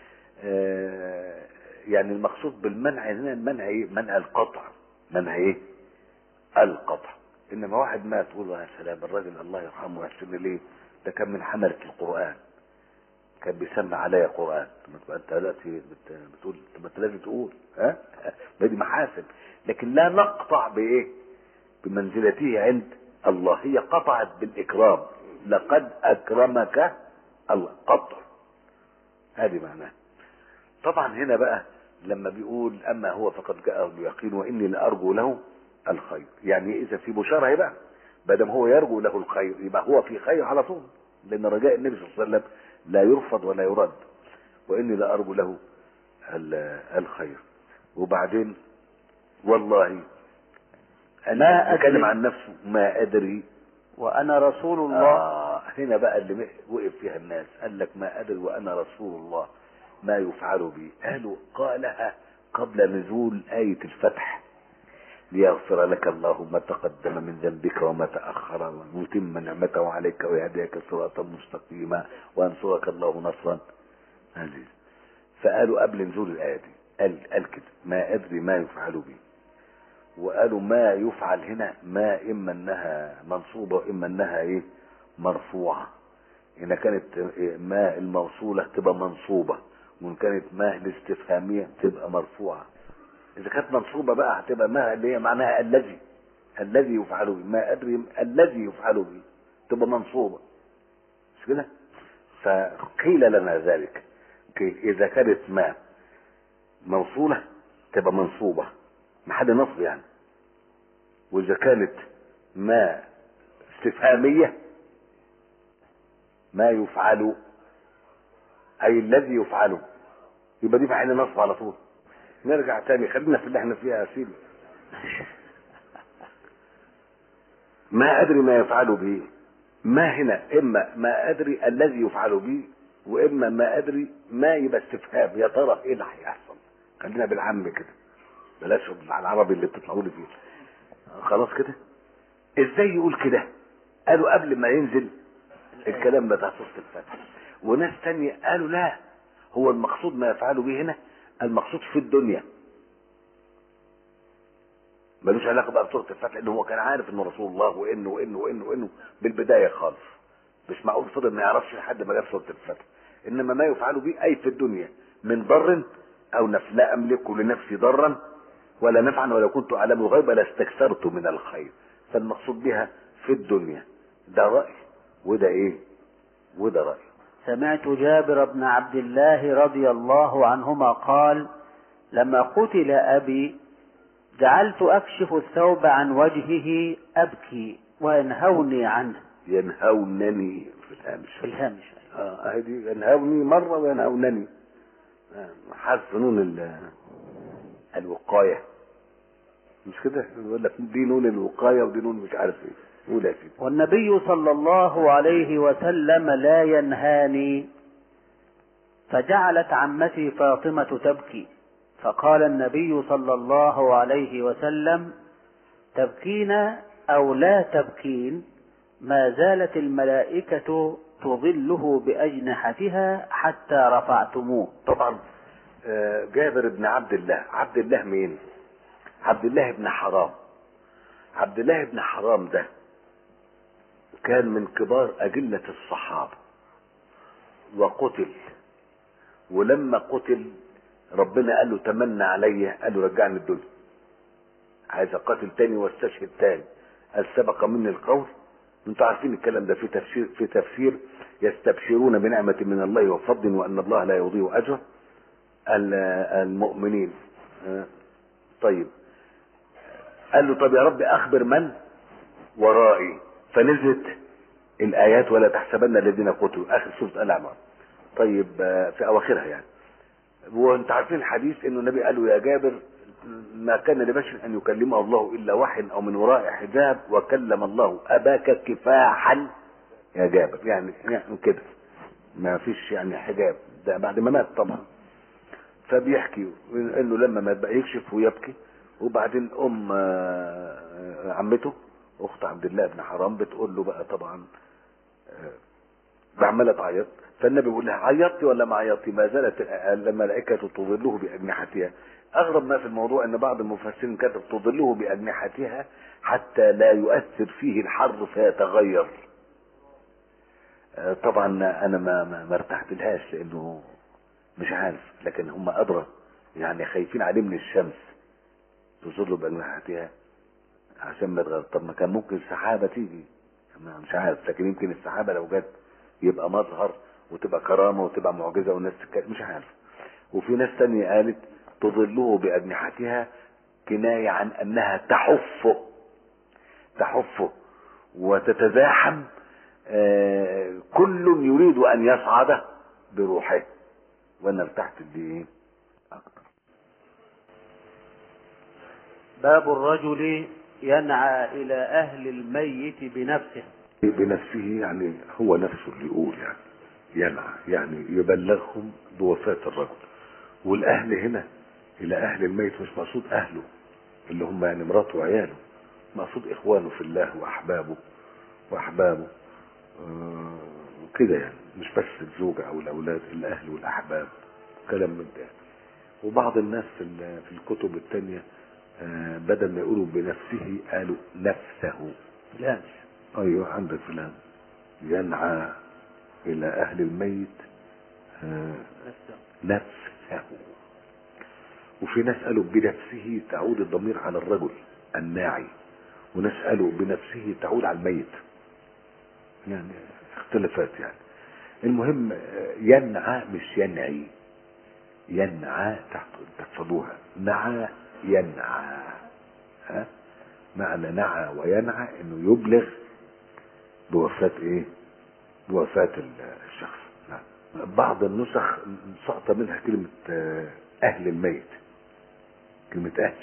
B: آه، يعني المقصود بالمنع هنا منع ايه منع القطع منع ايه القطع انما واحد مات تقول له يا سلام الراجل الله يرحمه ويحسن اليه ده كان من حملة القرآن كان بيسمع عليا قرآن طب ما تبقى انت دلوقتي بت- بتقول طب ما انت لازم تقول ها ما دي محاسن لكن لا نقطع بايه بمنزلته عند الله هي قطعت بالاكرام لقد اكرمك الله قطع هذه معناها طبعا هنا بقى لما بيقول اما هو فقد جاءه اليقين واني لارجو له الخير يعني اذا في بشاره هي بقى بدل هو يرجو له الخير يبقى هو في خير على طول لان رجاء النبي صلى الله عليه وسلم لا يرفض ولا يرد واني لارجو له ال- الخير وبعدين والله
A: ما
B: أنا
A: أدري.
B: اتكلم عن نفسه ما ادري
A: وأنا رسول الله
B: آه هنا بقى اللي وقف فيها الناس قال لك ما أدري وأنا رسول الله ما يفعل بي قالوا قالها قبل نزول آية الفتح ليغفر لك الله ما تقدم من ذنبك وما تأخر ويتم نعمته عليك ويهديك صراطا مستقيما وينصرك الله نصرا عزيز فقالوا قبل نزول الآية دي قال, قال كده ما أدري ما يفعل بي وقالوا ما يفعل هنا ما اما انها منصوبه واما انها ايه مرفوعه ان كانت إيه ما الموصوله تبقى منصوبه وان كانت ما الاستفهاميه تبقى مرفوعه اذا كانت منصوبه بقى هتبقى ما اللي هي معناها الذي الذي يفعل به ما ادري الذي يفعل به تبقى منصوبه مش كده فقيل لنا ذلك كي- اذا كانت ما موصوله تبقى منصوبه محل نصب يعني واذا كانت ما استفهاميه ما يفعل اي الذي يفعله يبقى دي محل نصب على طول نرجع تاني خلينا في اللي احنا فيها يا سيدي ما ادري ما يفعل به ما هنا اما ما ادري الذي يفعل به واما ما ادري ما يبقى استفهام يا ترى ايه اللي هيحصل خلينا بالعام كده بلاش على العربي اللي بتطلعوا لي فيه خلاص كده ازاي يقول كده قالوا قبل ما ينزل الكلام بتاع سوره الفتح وناس تانية قالوا لا هو المقصود ما يفعله به هنا المقصود في الدنيا ملوش علاقه بقى بسوره الفتح لان هو كان عارف انه رسول الله وانه وانه وانه وانه بالبدايه خالص مش معقول فضل ما يعرفش لحد ما جاب سوره الفتح انما ما يفعل به اي في الدنيا من ضر او نفع لا املك لنفسي ضرا ولا نفعا ولو كنت اعلم الغيب لاستكثرت من الخير فالمقصود بها في الدنيا ده راي وده ايه وده راي
A: سمعت جابر بن عبد الله رضي الله عنهما قال لما قتل أبي جعلت أكشف الثوب عن وجهه أبكي وينهوني عنه
B: ينهونني في الهامش
A: في الهامش
B: اه هذه ينهوني مره وينهونني آه، حذف نون ال- الوقايه مش كده يقول لك دي نون الوقايه ودي نون مش عارف ايه قول يا سيدي
A: والنبي صلى الله عليه وسلم لا ينهاني فجعلت عمتي فاطمة تبكي فقال النبي صلى الله عليه وسلم تبكين أو لا تبكين ما زالت الملائكة تظله بأجنحتها حتى رفعتموه
B: طبعا آه، جابر بن عبد الله عبد الله مين عبد الله بن حرام عبد الله بن حرام ده كان من كبار أجلة الصحابة وقتل ولما قتل ربنا قال له تمنى عليا قال له رجعني الدنيا عايز اقاتل تاني واستشهد تاني قال سبق مني القول انتوا عارفين الكلام ده في تفسير في تفسير يستبشرون بنعمة من الله وفضل وان الله لا يضيع اجر ال- المؤمنين آه، طيب قال له طب يا رب اخبر من ورائي فنزلت الايات ولا تحسبن الذين قتلوا اخر سوره ال عمران طيب آه، في اواخرها يعني وانت عارفين الحديث انه النبي قال له يا جابر ما كان لبشر ان يكلمه الله الا وحي او من وراء حجاب وكلم الله اباك كفاحا يا جابر يعني, يعني كده ما فيش يعني حجاب ده بعد ما مات طبعا فبيحكي انه لما مات بقى يكشف ويبكي وبعدين ام آه، عمته اخت عبد الله بن حرام بتقول له بقى طبعا عماله تعيط فالنبي بيقول لها عيطتي ولا ما عيطتي ما زالت الملائكه تظله باجنحتها اغرب ما في الموضوع ان بعض المفسرين كتب تظله باجنحتها حتى لا يؤثر فيه الحر فيتغير آه، طبعا انا ما ما, ما ارتحت لهاش لانه مش عارف لكن هم ادرى يعني خايفين عليه من الشمس تظله باجنحتها عشان ما يتغير طب ما كان ممكن السحابه تيجي ما مش عارف لكن يمكن السحابه لو جت يبقى مظهر وتبقى كرامه وتبقى معجزه والناس تتكلم مش عارف وفي ناس تانية قالت تظله باجنحتها كنايه عن انها تحفه تحفه وتتزاحم آه، كل يريد ان يصعد بروحه وانا ارتحت بايه اكتر
A: باب الرجل ينعى إلى أهل الميت بنفسه
B: بنفسه يعني هو نفسه اللي يقول يعني ينعى يعني يبلغهم بوفاة الرجل والأهل هنا إلى أهل الميت مش مقصود أهله اللي هم يعني مراته وعياله مقصود إخوانه في الله وأحبابه وأحبابه آه، كده يعني مش بس الزوجة أو الأولاد الأهل والأحباب كلام من ده وبعض الناس في ال- في الكتب التانية آه، بدل ما يقولوا بنفسه قالوا نفسه
A: لا
B: ايوه عندك فلان ينعى الى اهل الميت آه،
A: نفسه
B: نفسه وفي ناس قالوا بنفسه تعود الضمير على الرجل الناعي وناس قالوا بنفسه تعود على الميت يعني اختلافات يعني المهم آه، ينعى مش ينعي ينعى تحت تحفظوها نعى ينعى ها معنى نعى وينعى انه يبلغ بوفاة ايه بوفاة ال- الشخص نعم. بعض النسخ سقط منها كلمة آه، اهل الميت كلمة اهل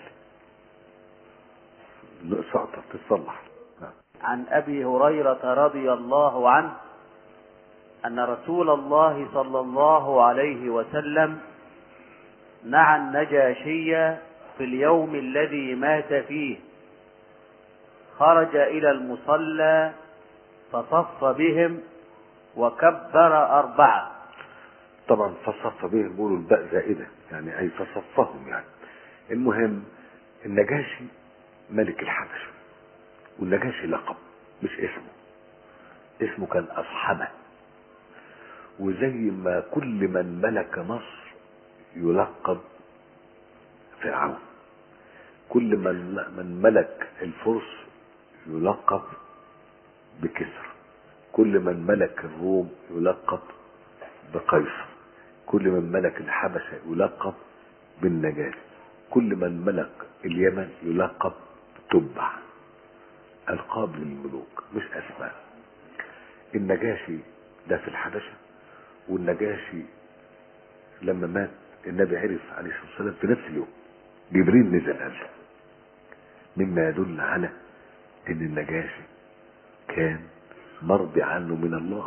B: سقطت تتصلح نعم.
A: عن أبي هريرة رضي الله عنه أن رسول الله صلى الله عليه وسلم نعى النجاشي في اليوم الذي مات فيه خرج إلى المصلى فصف بهم وكبر أربعة
B: طبعا فصف به بيقولوا الباء زائدة يعني أي فصفهم يعني المهم النجاشي ملك الحبشة والنجاشي لقب مش اسمه اسمه كان أصحمة وزي ما كل من ملك مصر يلقب فرعون كل من من ملك الفرس يلقب بكسر كل من ملك الروم يلقب بقيصر كل من ملك الحبشة يلقب بالنجاشي كل من ملك اليمن يلقب تبع ألقاب للملوك مش أسماء النجاشي ده في الحبشة والنجاشي لما مات النبي عرف عليه الصلاة والسلام في نفس اليوم جبريل نزل قال له. مما يدل على ان النجاشي
C: كان مرضي عنه من الله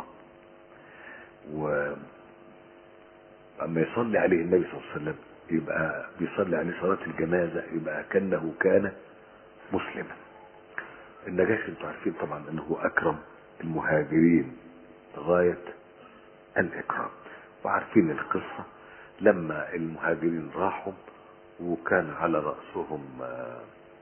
C: و اما يصلي عليه النبي صلى الله عليه وسلم يبقى بيصلي عليه صلاة الجنازة يبقى كأنه كان مسلما النجاشي انتوا عارفين طبعا انه اكرم المهاجرين غاية الاكرام وعارفين القصة لما المهاجرين راحوا وكان على رأسهم آه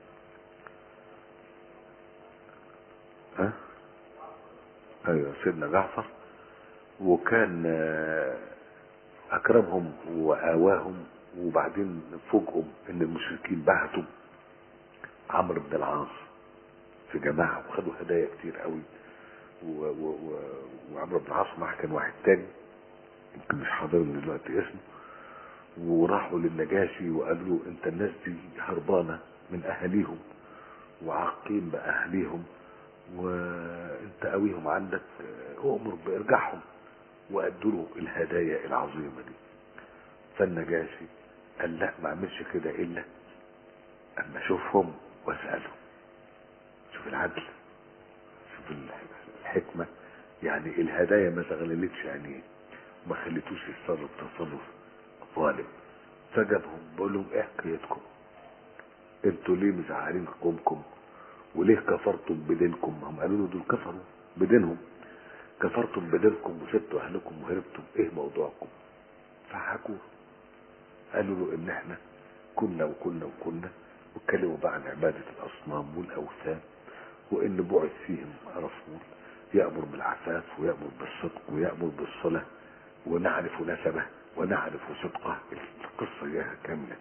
C: ها ايوه سيدنا جعفر وكان آه اكرمهم واواهم وبعدين فوجئوا ان المشركين بعتوا عمرو بن العاص في جماعه وخدوا هدايا كتير قوي و- و- و- وعمرو بن العاص معاه كان واحد تاني يمكن مش حاضرني دلوقتي اسمه وراحوا للنجاشي وقالوا له انت الناس دي هربانه من اهاليهم وعاقين باهاليهم وانت قويهم عندك اؤمر بارجاعهم وادوا له الهدايا العظيمه دي فالنجاشي قال لا ما اعملش كده الا اما اشوفهم واسالهم شوف العدل شوف الحكمه يعني الهدايا ما تغللتش عينيه ما خليتوش يتصرف تصرف ظالم فجابهم بقول لهم ايه حكايتكم انتوا ليه مزعلين قومكم وليه كفرتم بدينكم هم قالوا له دول كفروا بدينهم كفرتم بدينكم وسبتوا اهلكم وهربتم ايه موضوعكم فحكوا قالوا له ان احنا كنا وكنا وكنا واتكلموا بقى عن عبادة الاصنام والاوثان وان بعث فيهم رسول يأمر بالعفاف ويأمر بالصدق ويأمر بالصلاة ونعرف نسبه ونعرف صدقه القصة جاها كاملة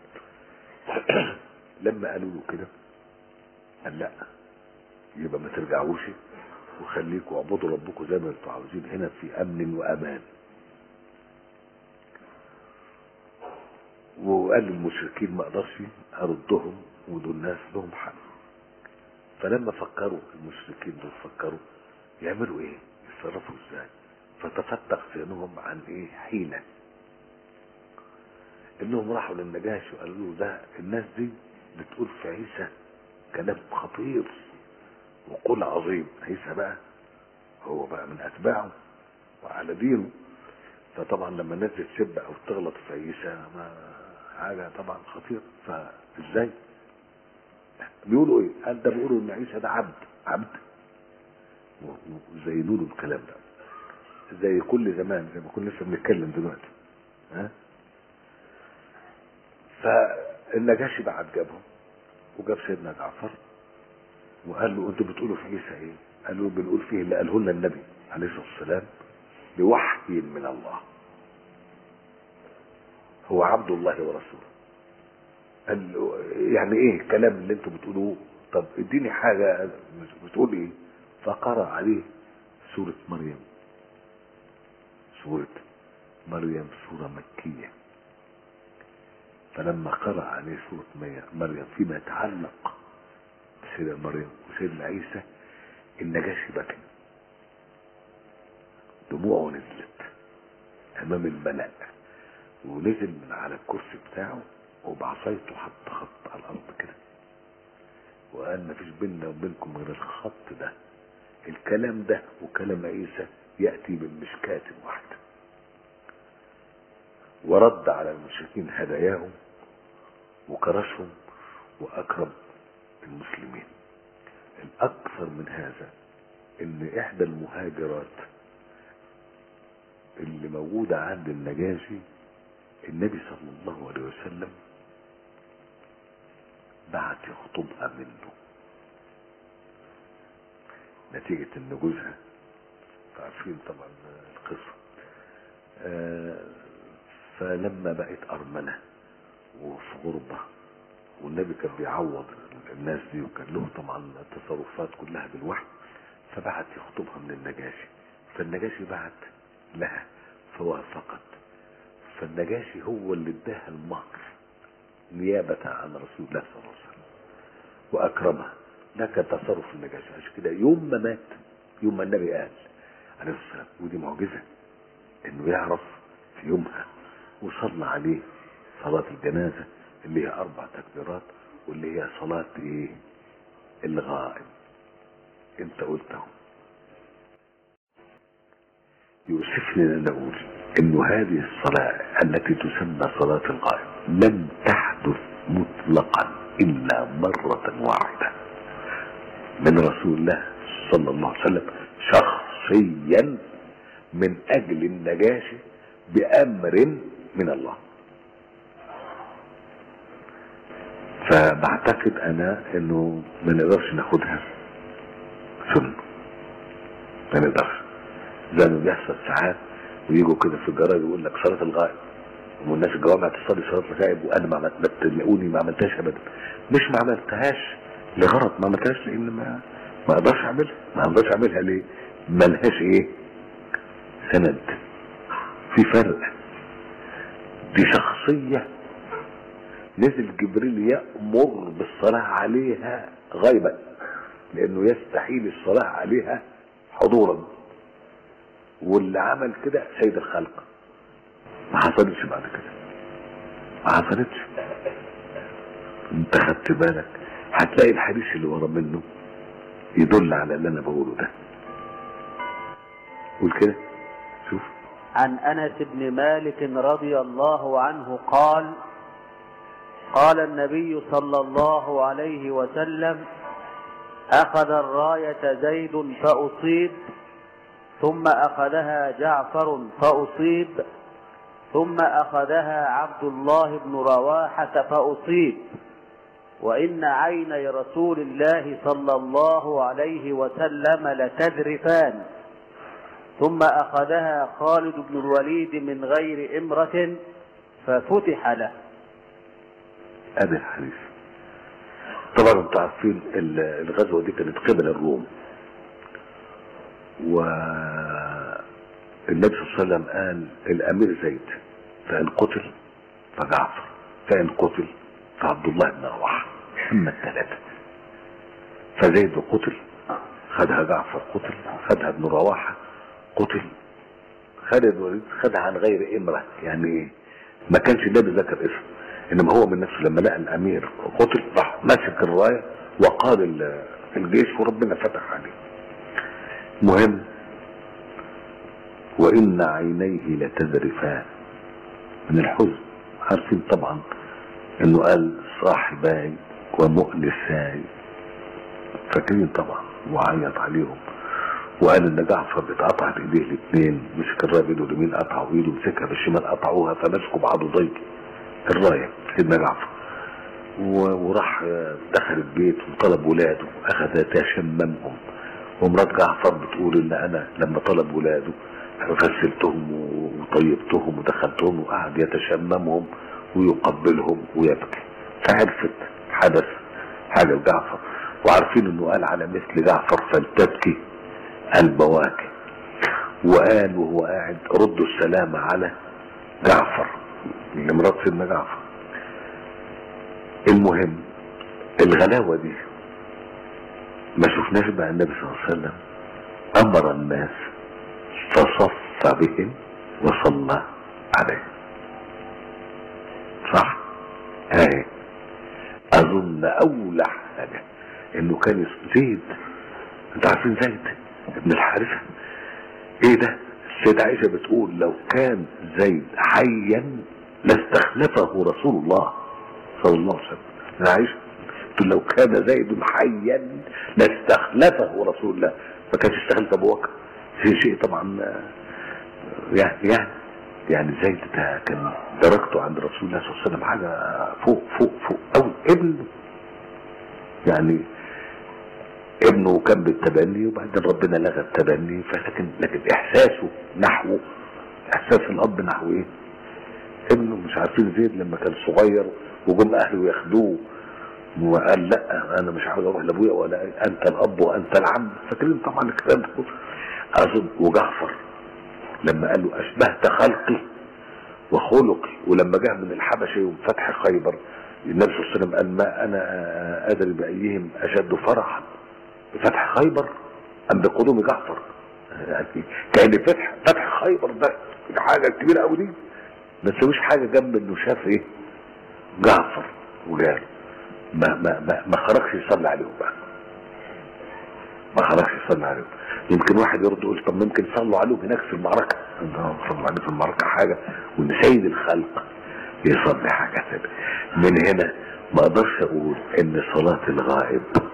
C: لما قالوا له كده قال لا يبقى ما ترجعوش وخليكوا اعبدوا ربكم زي ما انتوا عاوزين هنا في امن وامان وقال للمشركين ما اقدرش اردهم ودول ناس لهم حق فلما فكروا المشركين دول فكروا يعملوا ايه يتصرفوا ازاي فتفتق ذهنهم عن ايه حيلة انهم راحوا للنجاشي وقالوا له ده الناس دي بتقول في عيسى كلام خطير وقول عظيم عيسى بقى هو بقى من اتباعه وعلى دينه فطبعا لما الناس تسب او تغلط في عيسى ما حاجه طبعا خطيره فازاي بيقولوا ايه قال ده بيقولوا ان عيسى ده عبد عبد وزينوا له الكلام ده زي كل زمان زي ما كنا لسه بنتكلم دلوقتي ها فالنجاشي بعد جابهم وجاب سيدنا جعفر وقال له انتوا بتقولوا في عيسى ايه؟ قال له بنقول فيه اللي قاله لنا النبي عليه الصلاه والسلام بوحي من الله هو عبد الله ورسوله قال له يعني ايه الكلام اللي انتوا بتقولوه طب اديني حاجه بتقول ايه فقرأ عليه سورة مريم سورة مريم سورة مكية فلما قرأ عليه سورة مريم فيما يتعلق بسيدنا مريم وسيدنا عيسى النجاشي بكى دموعه نزلت امام الملأ ونزل من على الكرسي بتاعه وبعصايته حط خط على الارض كده وقال مفيش بيننا وبينكم غير الخط ده الكلام ده وكلام عيسى يأتي من مشكاة واحدة ورد على المشركين هداياهم وكرشهم وأكرم المسلمين الأكثر من هذا إن إحدى المهاجرات اللي موجودة عند النجاشي النبي صلى الله عليه وسلم بعت يخطبها منه نتيجة ان جوزها عارفين طبعا القصة آه فلما بقت أرملة وفي غربة والنبي كان بيعوض الناس دي وكان له طبعا التصرفات كلها بالوحي فبعت يخطبها من النجاشي فالنجاشي بعت لها فوافقت فالنجاشي هو اللي اداها المهر نيابة عن رسول الله صلى الله عليه وسلم وأكرمها ده كان تصرف النجاشي عشان كده يوم ما مات يوم ما النبي قال عليه الصلاة والسلام ودي معجزة انه يعرف في يومها وصلى عليه صلاة الجنازة اللي هي أربع تكبيرات واللي هي صلاة إيه؟ الغائب أنت قلته يؤسفني ان اقول انه هذه الصلاة التي تسمى صلاة الغائب لم تحدث مطلقا الا مرة واحدة من رسول الله صلى الله عليه وسلم شخصيا من اجل النجاشي بامر من الله فبعتقد انا انه ما نقدرش ناخدها سنة ما نقدرش زي ما بيحصل ساعات ويجوا كده في الجرايد يقول لك صلاة الغائب والناس الجوامع تصلي صلاة الغائب وانا ما عملت تلاقوني ما عملتهاش ابدا مش ما عملتهاش لغرض ما عملتهاش لان ما ما اقدرش اعملها ما اقدرش اعملها ليه ملهاش ايه سند في فرق دي شخصية نزل جبريل يأمر بالصلاة عليها غيبا لانه يستحيل الصلاة عليها حضورا واللي عمل كده سيد الخلق ما حصلتش بعد كده ما حصلتش انت خدت بالك هتلاقي الحديث اللي ورا منه يدل على اللي انا بقوله ده قول كده شوف
A: عن انس بن مالك رضي الله عنه قال قال النبي صلى الله عليه وسلم اخذ الرايه زيد فاصيب ثم اخذها جعفر فاصيب ثم اخذها عبد الله بن رواحه فاصيب وان عيني رسول الله صلى الله عليه وسلم لتذرفان ثم أخذها خالد بن الوليد من غير إمرة ففتح له
C: ادي الحديث طبعا انتوا عارفين ال- الغزوه دي كانت قبل الروم والنبي صلى الله عليه وسلم قال الامير زيد فان قتل فجعفر فان قتل فعبد الله بن رواحه اما الثلاثه فزيد قتل خدها جعفر قتل خدها ابن رواحه قتل خالد الوليد خدها عن غير امره يعني ايه ما كانش النبي ذكر اسمه انما هو من نفسه لما لقى الامير قتل راح ماسك الرايه وقاد ال- الجيش وربنا فتح عليه مهم وان عينيه لتذرفان من الحزن عارفين طبعا انه قال صاحباي ومؤنساي فاكرين طبعا وعيط عليهم وقال ان جعفر اتقطعت ايديه الاثنين مسك الرايه بايده اليمين قطعوا ايده مسكها بالشمال قطعوها فمسكوا بعضديه الرايه سيدنا جعفر و- وراح آه، دخل البيت وطلب ولاده اخذ يتشممهم ومرات جعفر بتقول ان انا لما طلب ولاده غسلتهم و- وطيبتهم ودخلتهم وقعد يتشممهم ويقبلهم ويبكي فعرفت حدث حاجه لجعفر وعارفين انه قال على مثل جعفر فلتبكي البواكي وقال وهو قاعد ردوا السلام على جعفر اللي مرات سيدنا جعفر المهم الغلاوة دي ما شفناش بقى النبي صلى الله عليه وسلم أمر الناس فصف بهم وصلى عليهم صح اهي اظن اولى حاجة انه كان يص- زيد انت عارفين زيد ابن الحارثة ايه ده السيدة عائشة بتقول لو كان زيد حيا لاستخلفه رسول الله صلى الله عليه وسلم انا عائشة بتقول لو كان زيد حيا لاستخلفه رسول الله ما كانش استخلف ابو بكر في شيء طبعا آه، يعني يعني يعني زيد ده كان درجته عند رسول الله صلى الله عليه وسلم حاجه فوق فوق فوق قوي ابن يعني ابنه كان بالتبني وبعدين ربنا لغى التبني فلكن لكن احساسه نحوه احساس الاب نحو ايه ابنه مش عارفين زيد لما كان صغير وجم اهله ياخدوه وقال لا انا مش عاوز اروح لابويا ولا انت الاب وانت العم فاكرين طبعا الكلام ده كله. اظن وجعفر لما قال له اشبهت خلقي وخلقي ولما جاء من الحبشه يوم فتح خيبر النبي صلى الله عليه وسلم قال ما انا ادري بايهم اشد فرحا بفتح خيبر ام بقدوم جعفر يعني كان فتح فتح خيبر ده حاجه كبيره قوي دي ما تسويش حاجه جنب انه شاف ايه جعفر وجاله ما ما ما, ما خرجش يصلي عليهم بقى ما خلاص يصلي عليهم يمكن واحد يرد يقول طب ممكن صلوا عليهم هناك في المعركة انهم صلوا عليهم في المعركة حاجة وان سيد الخلق يصلي حاجة ثانية من هنا ما اقدرش اقول ان صلاة الغائب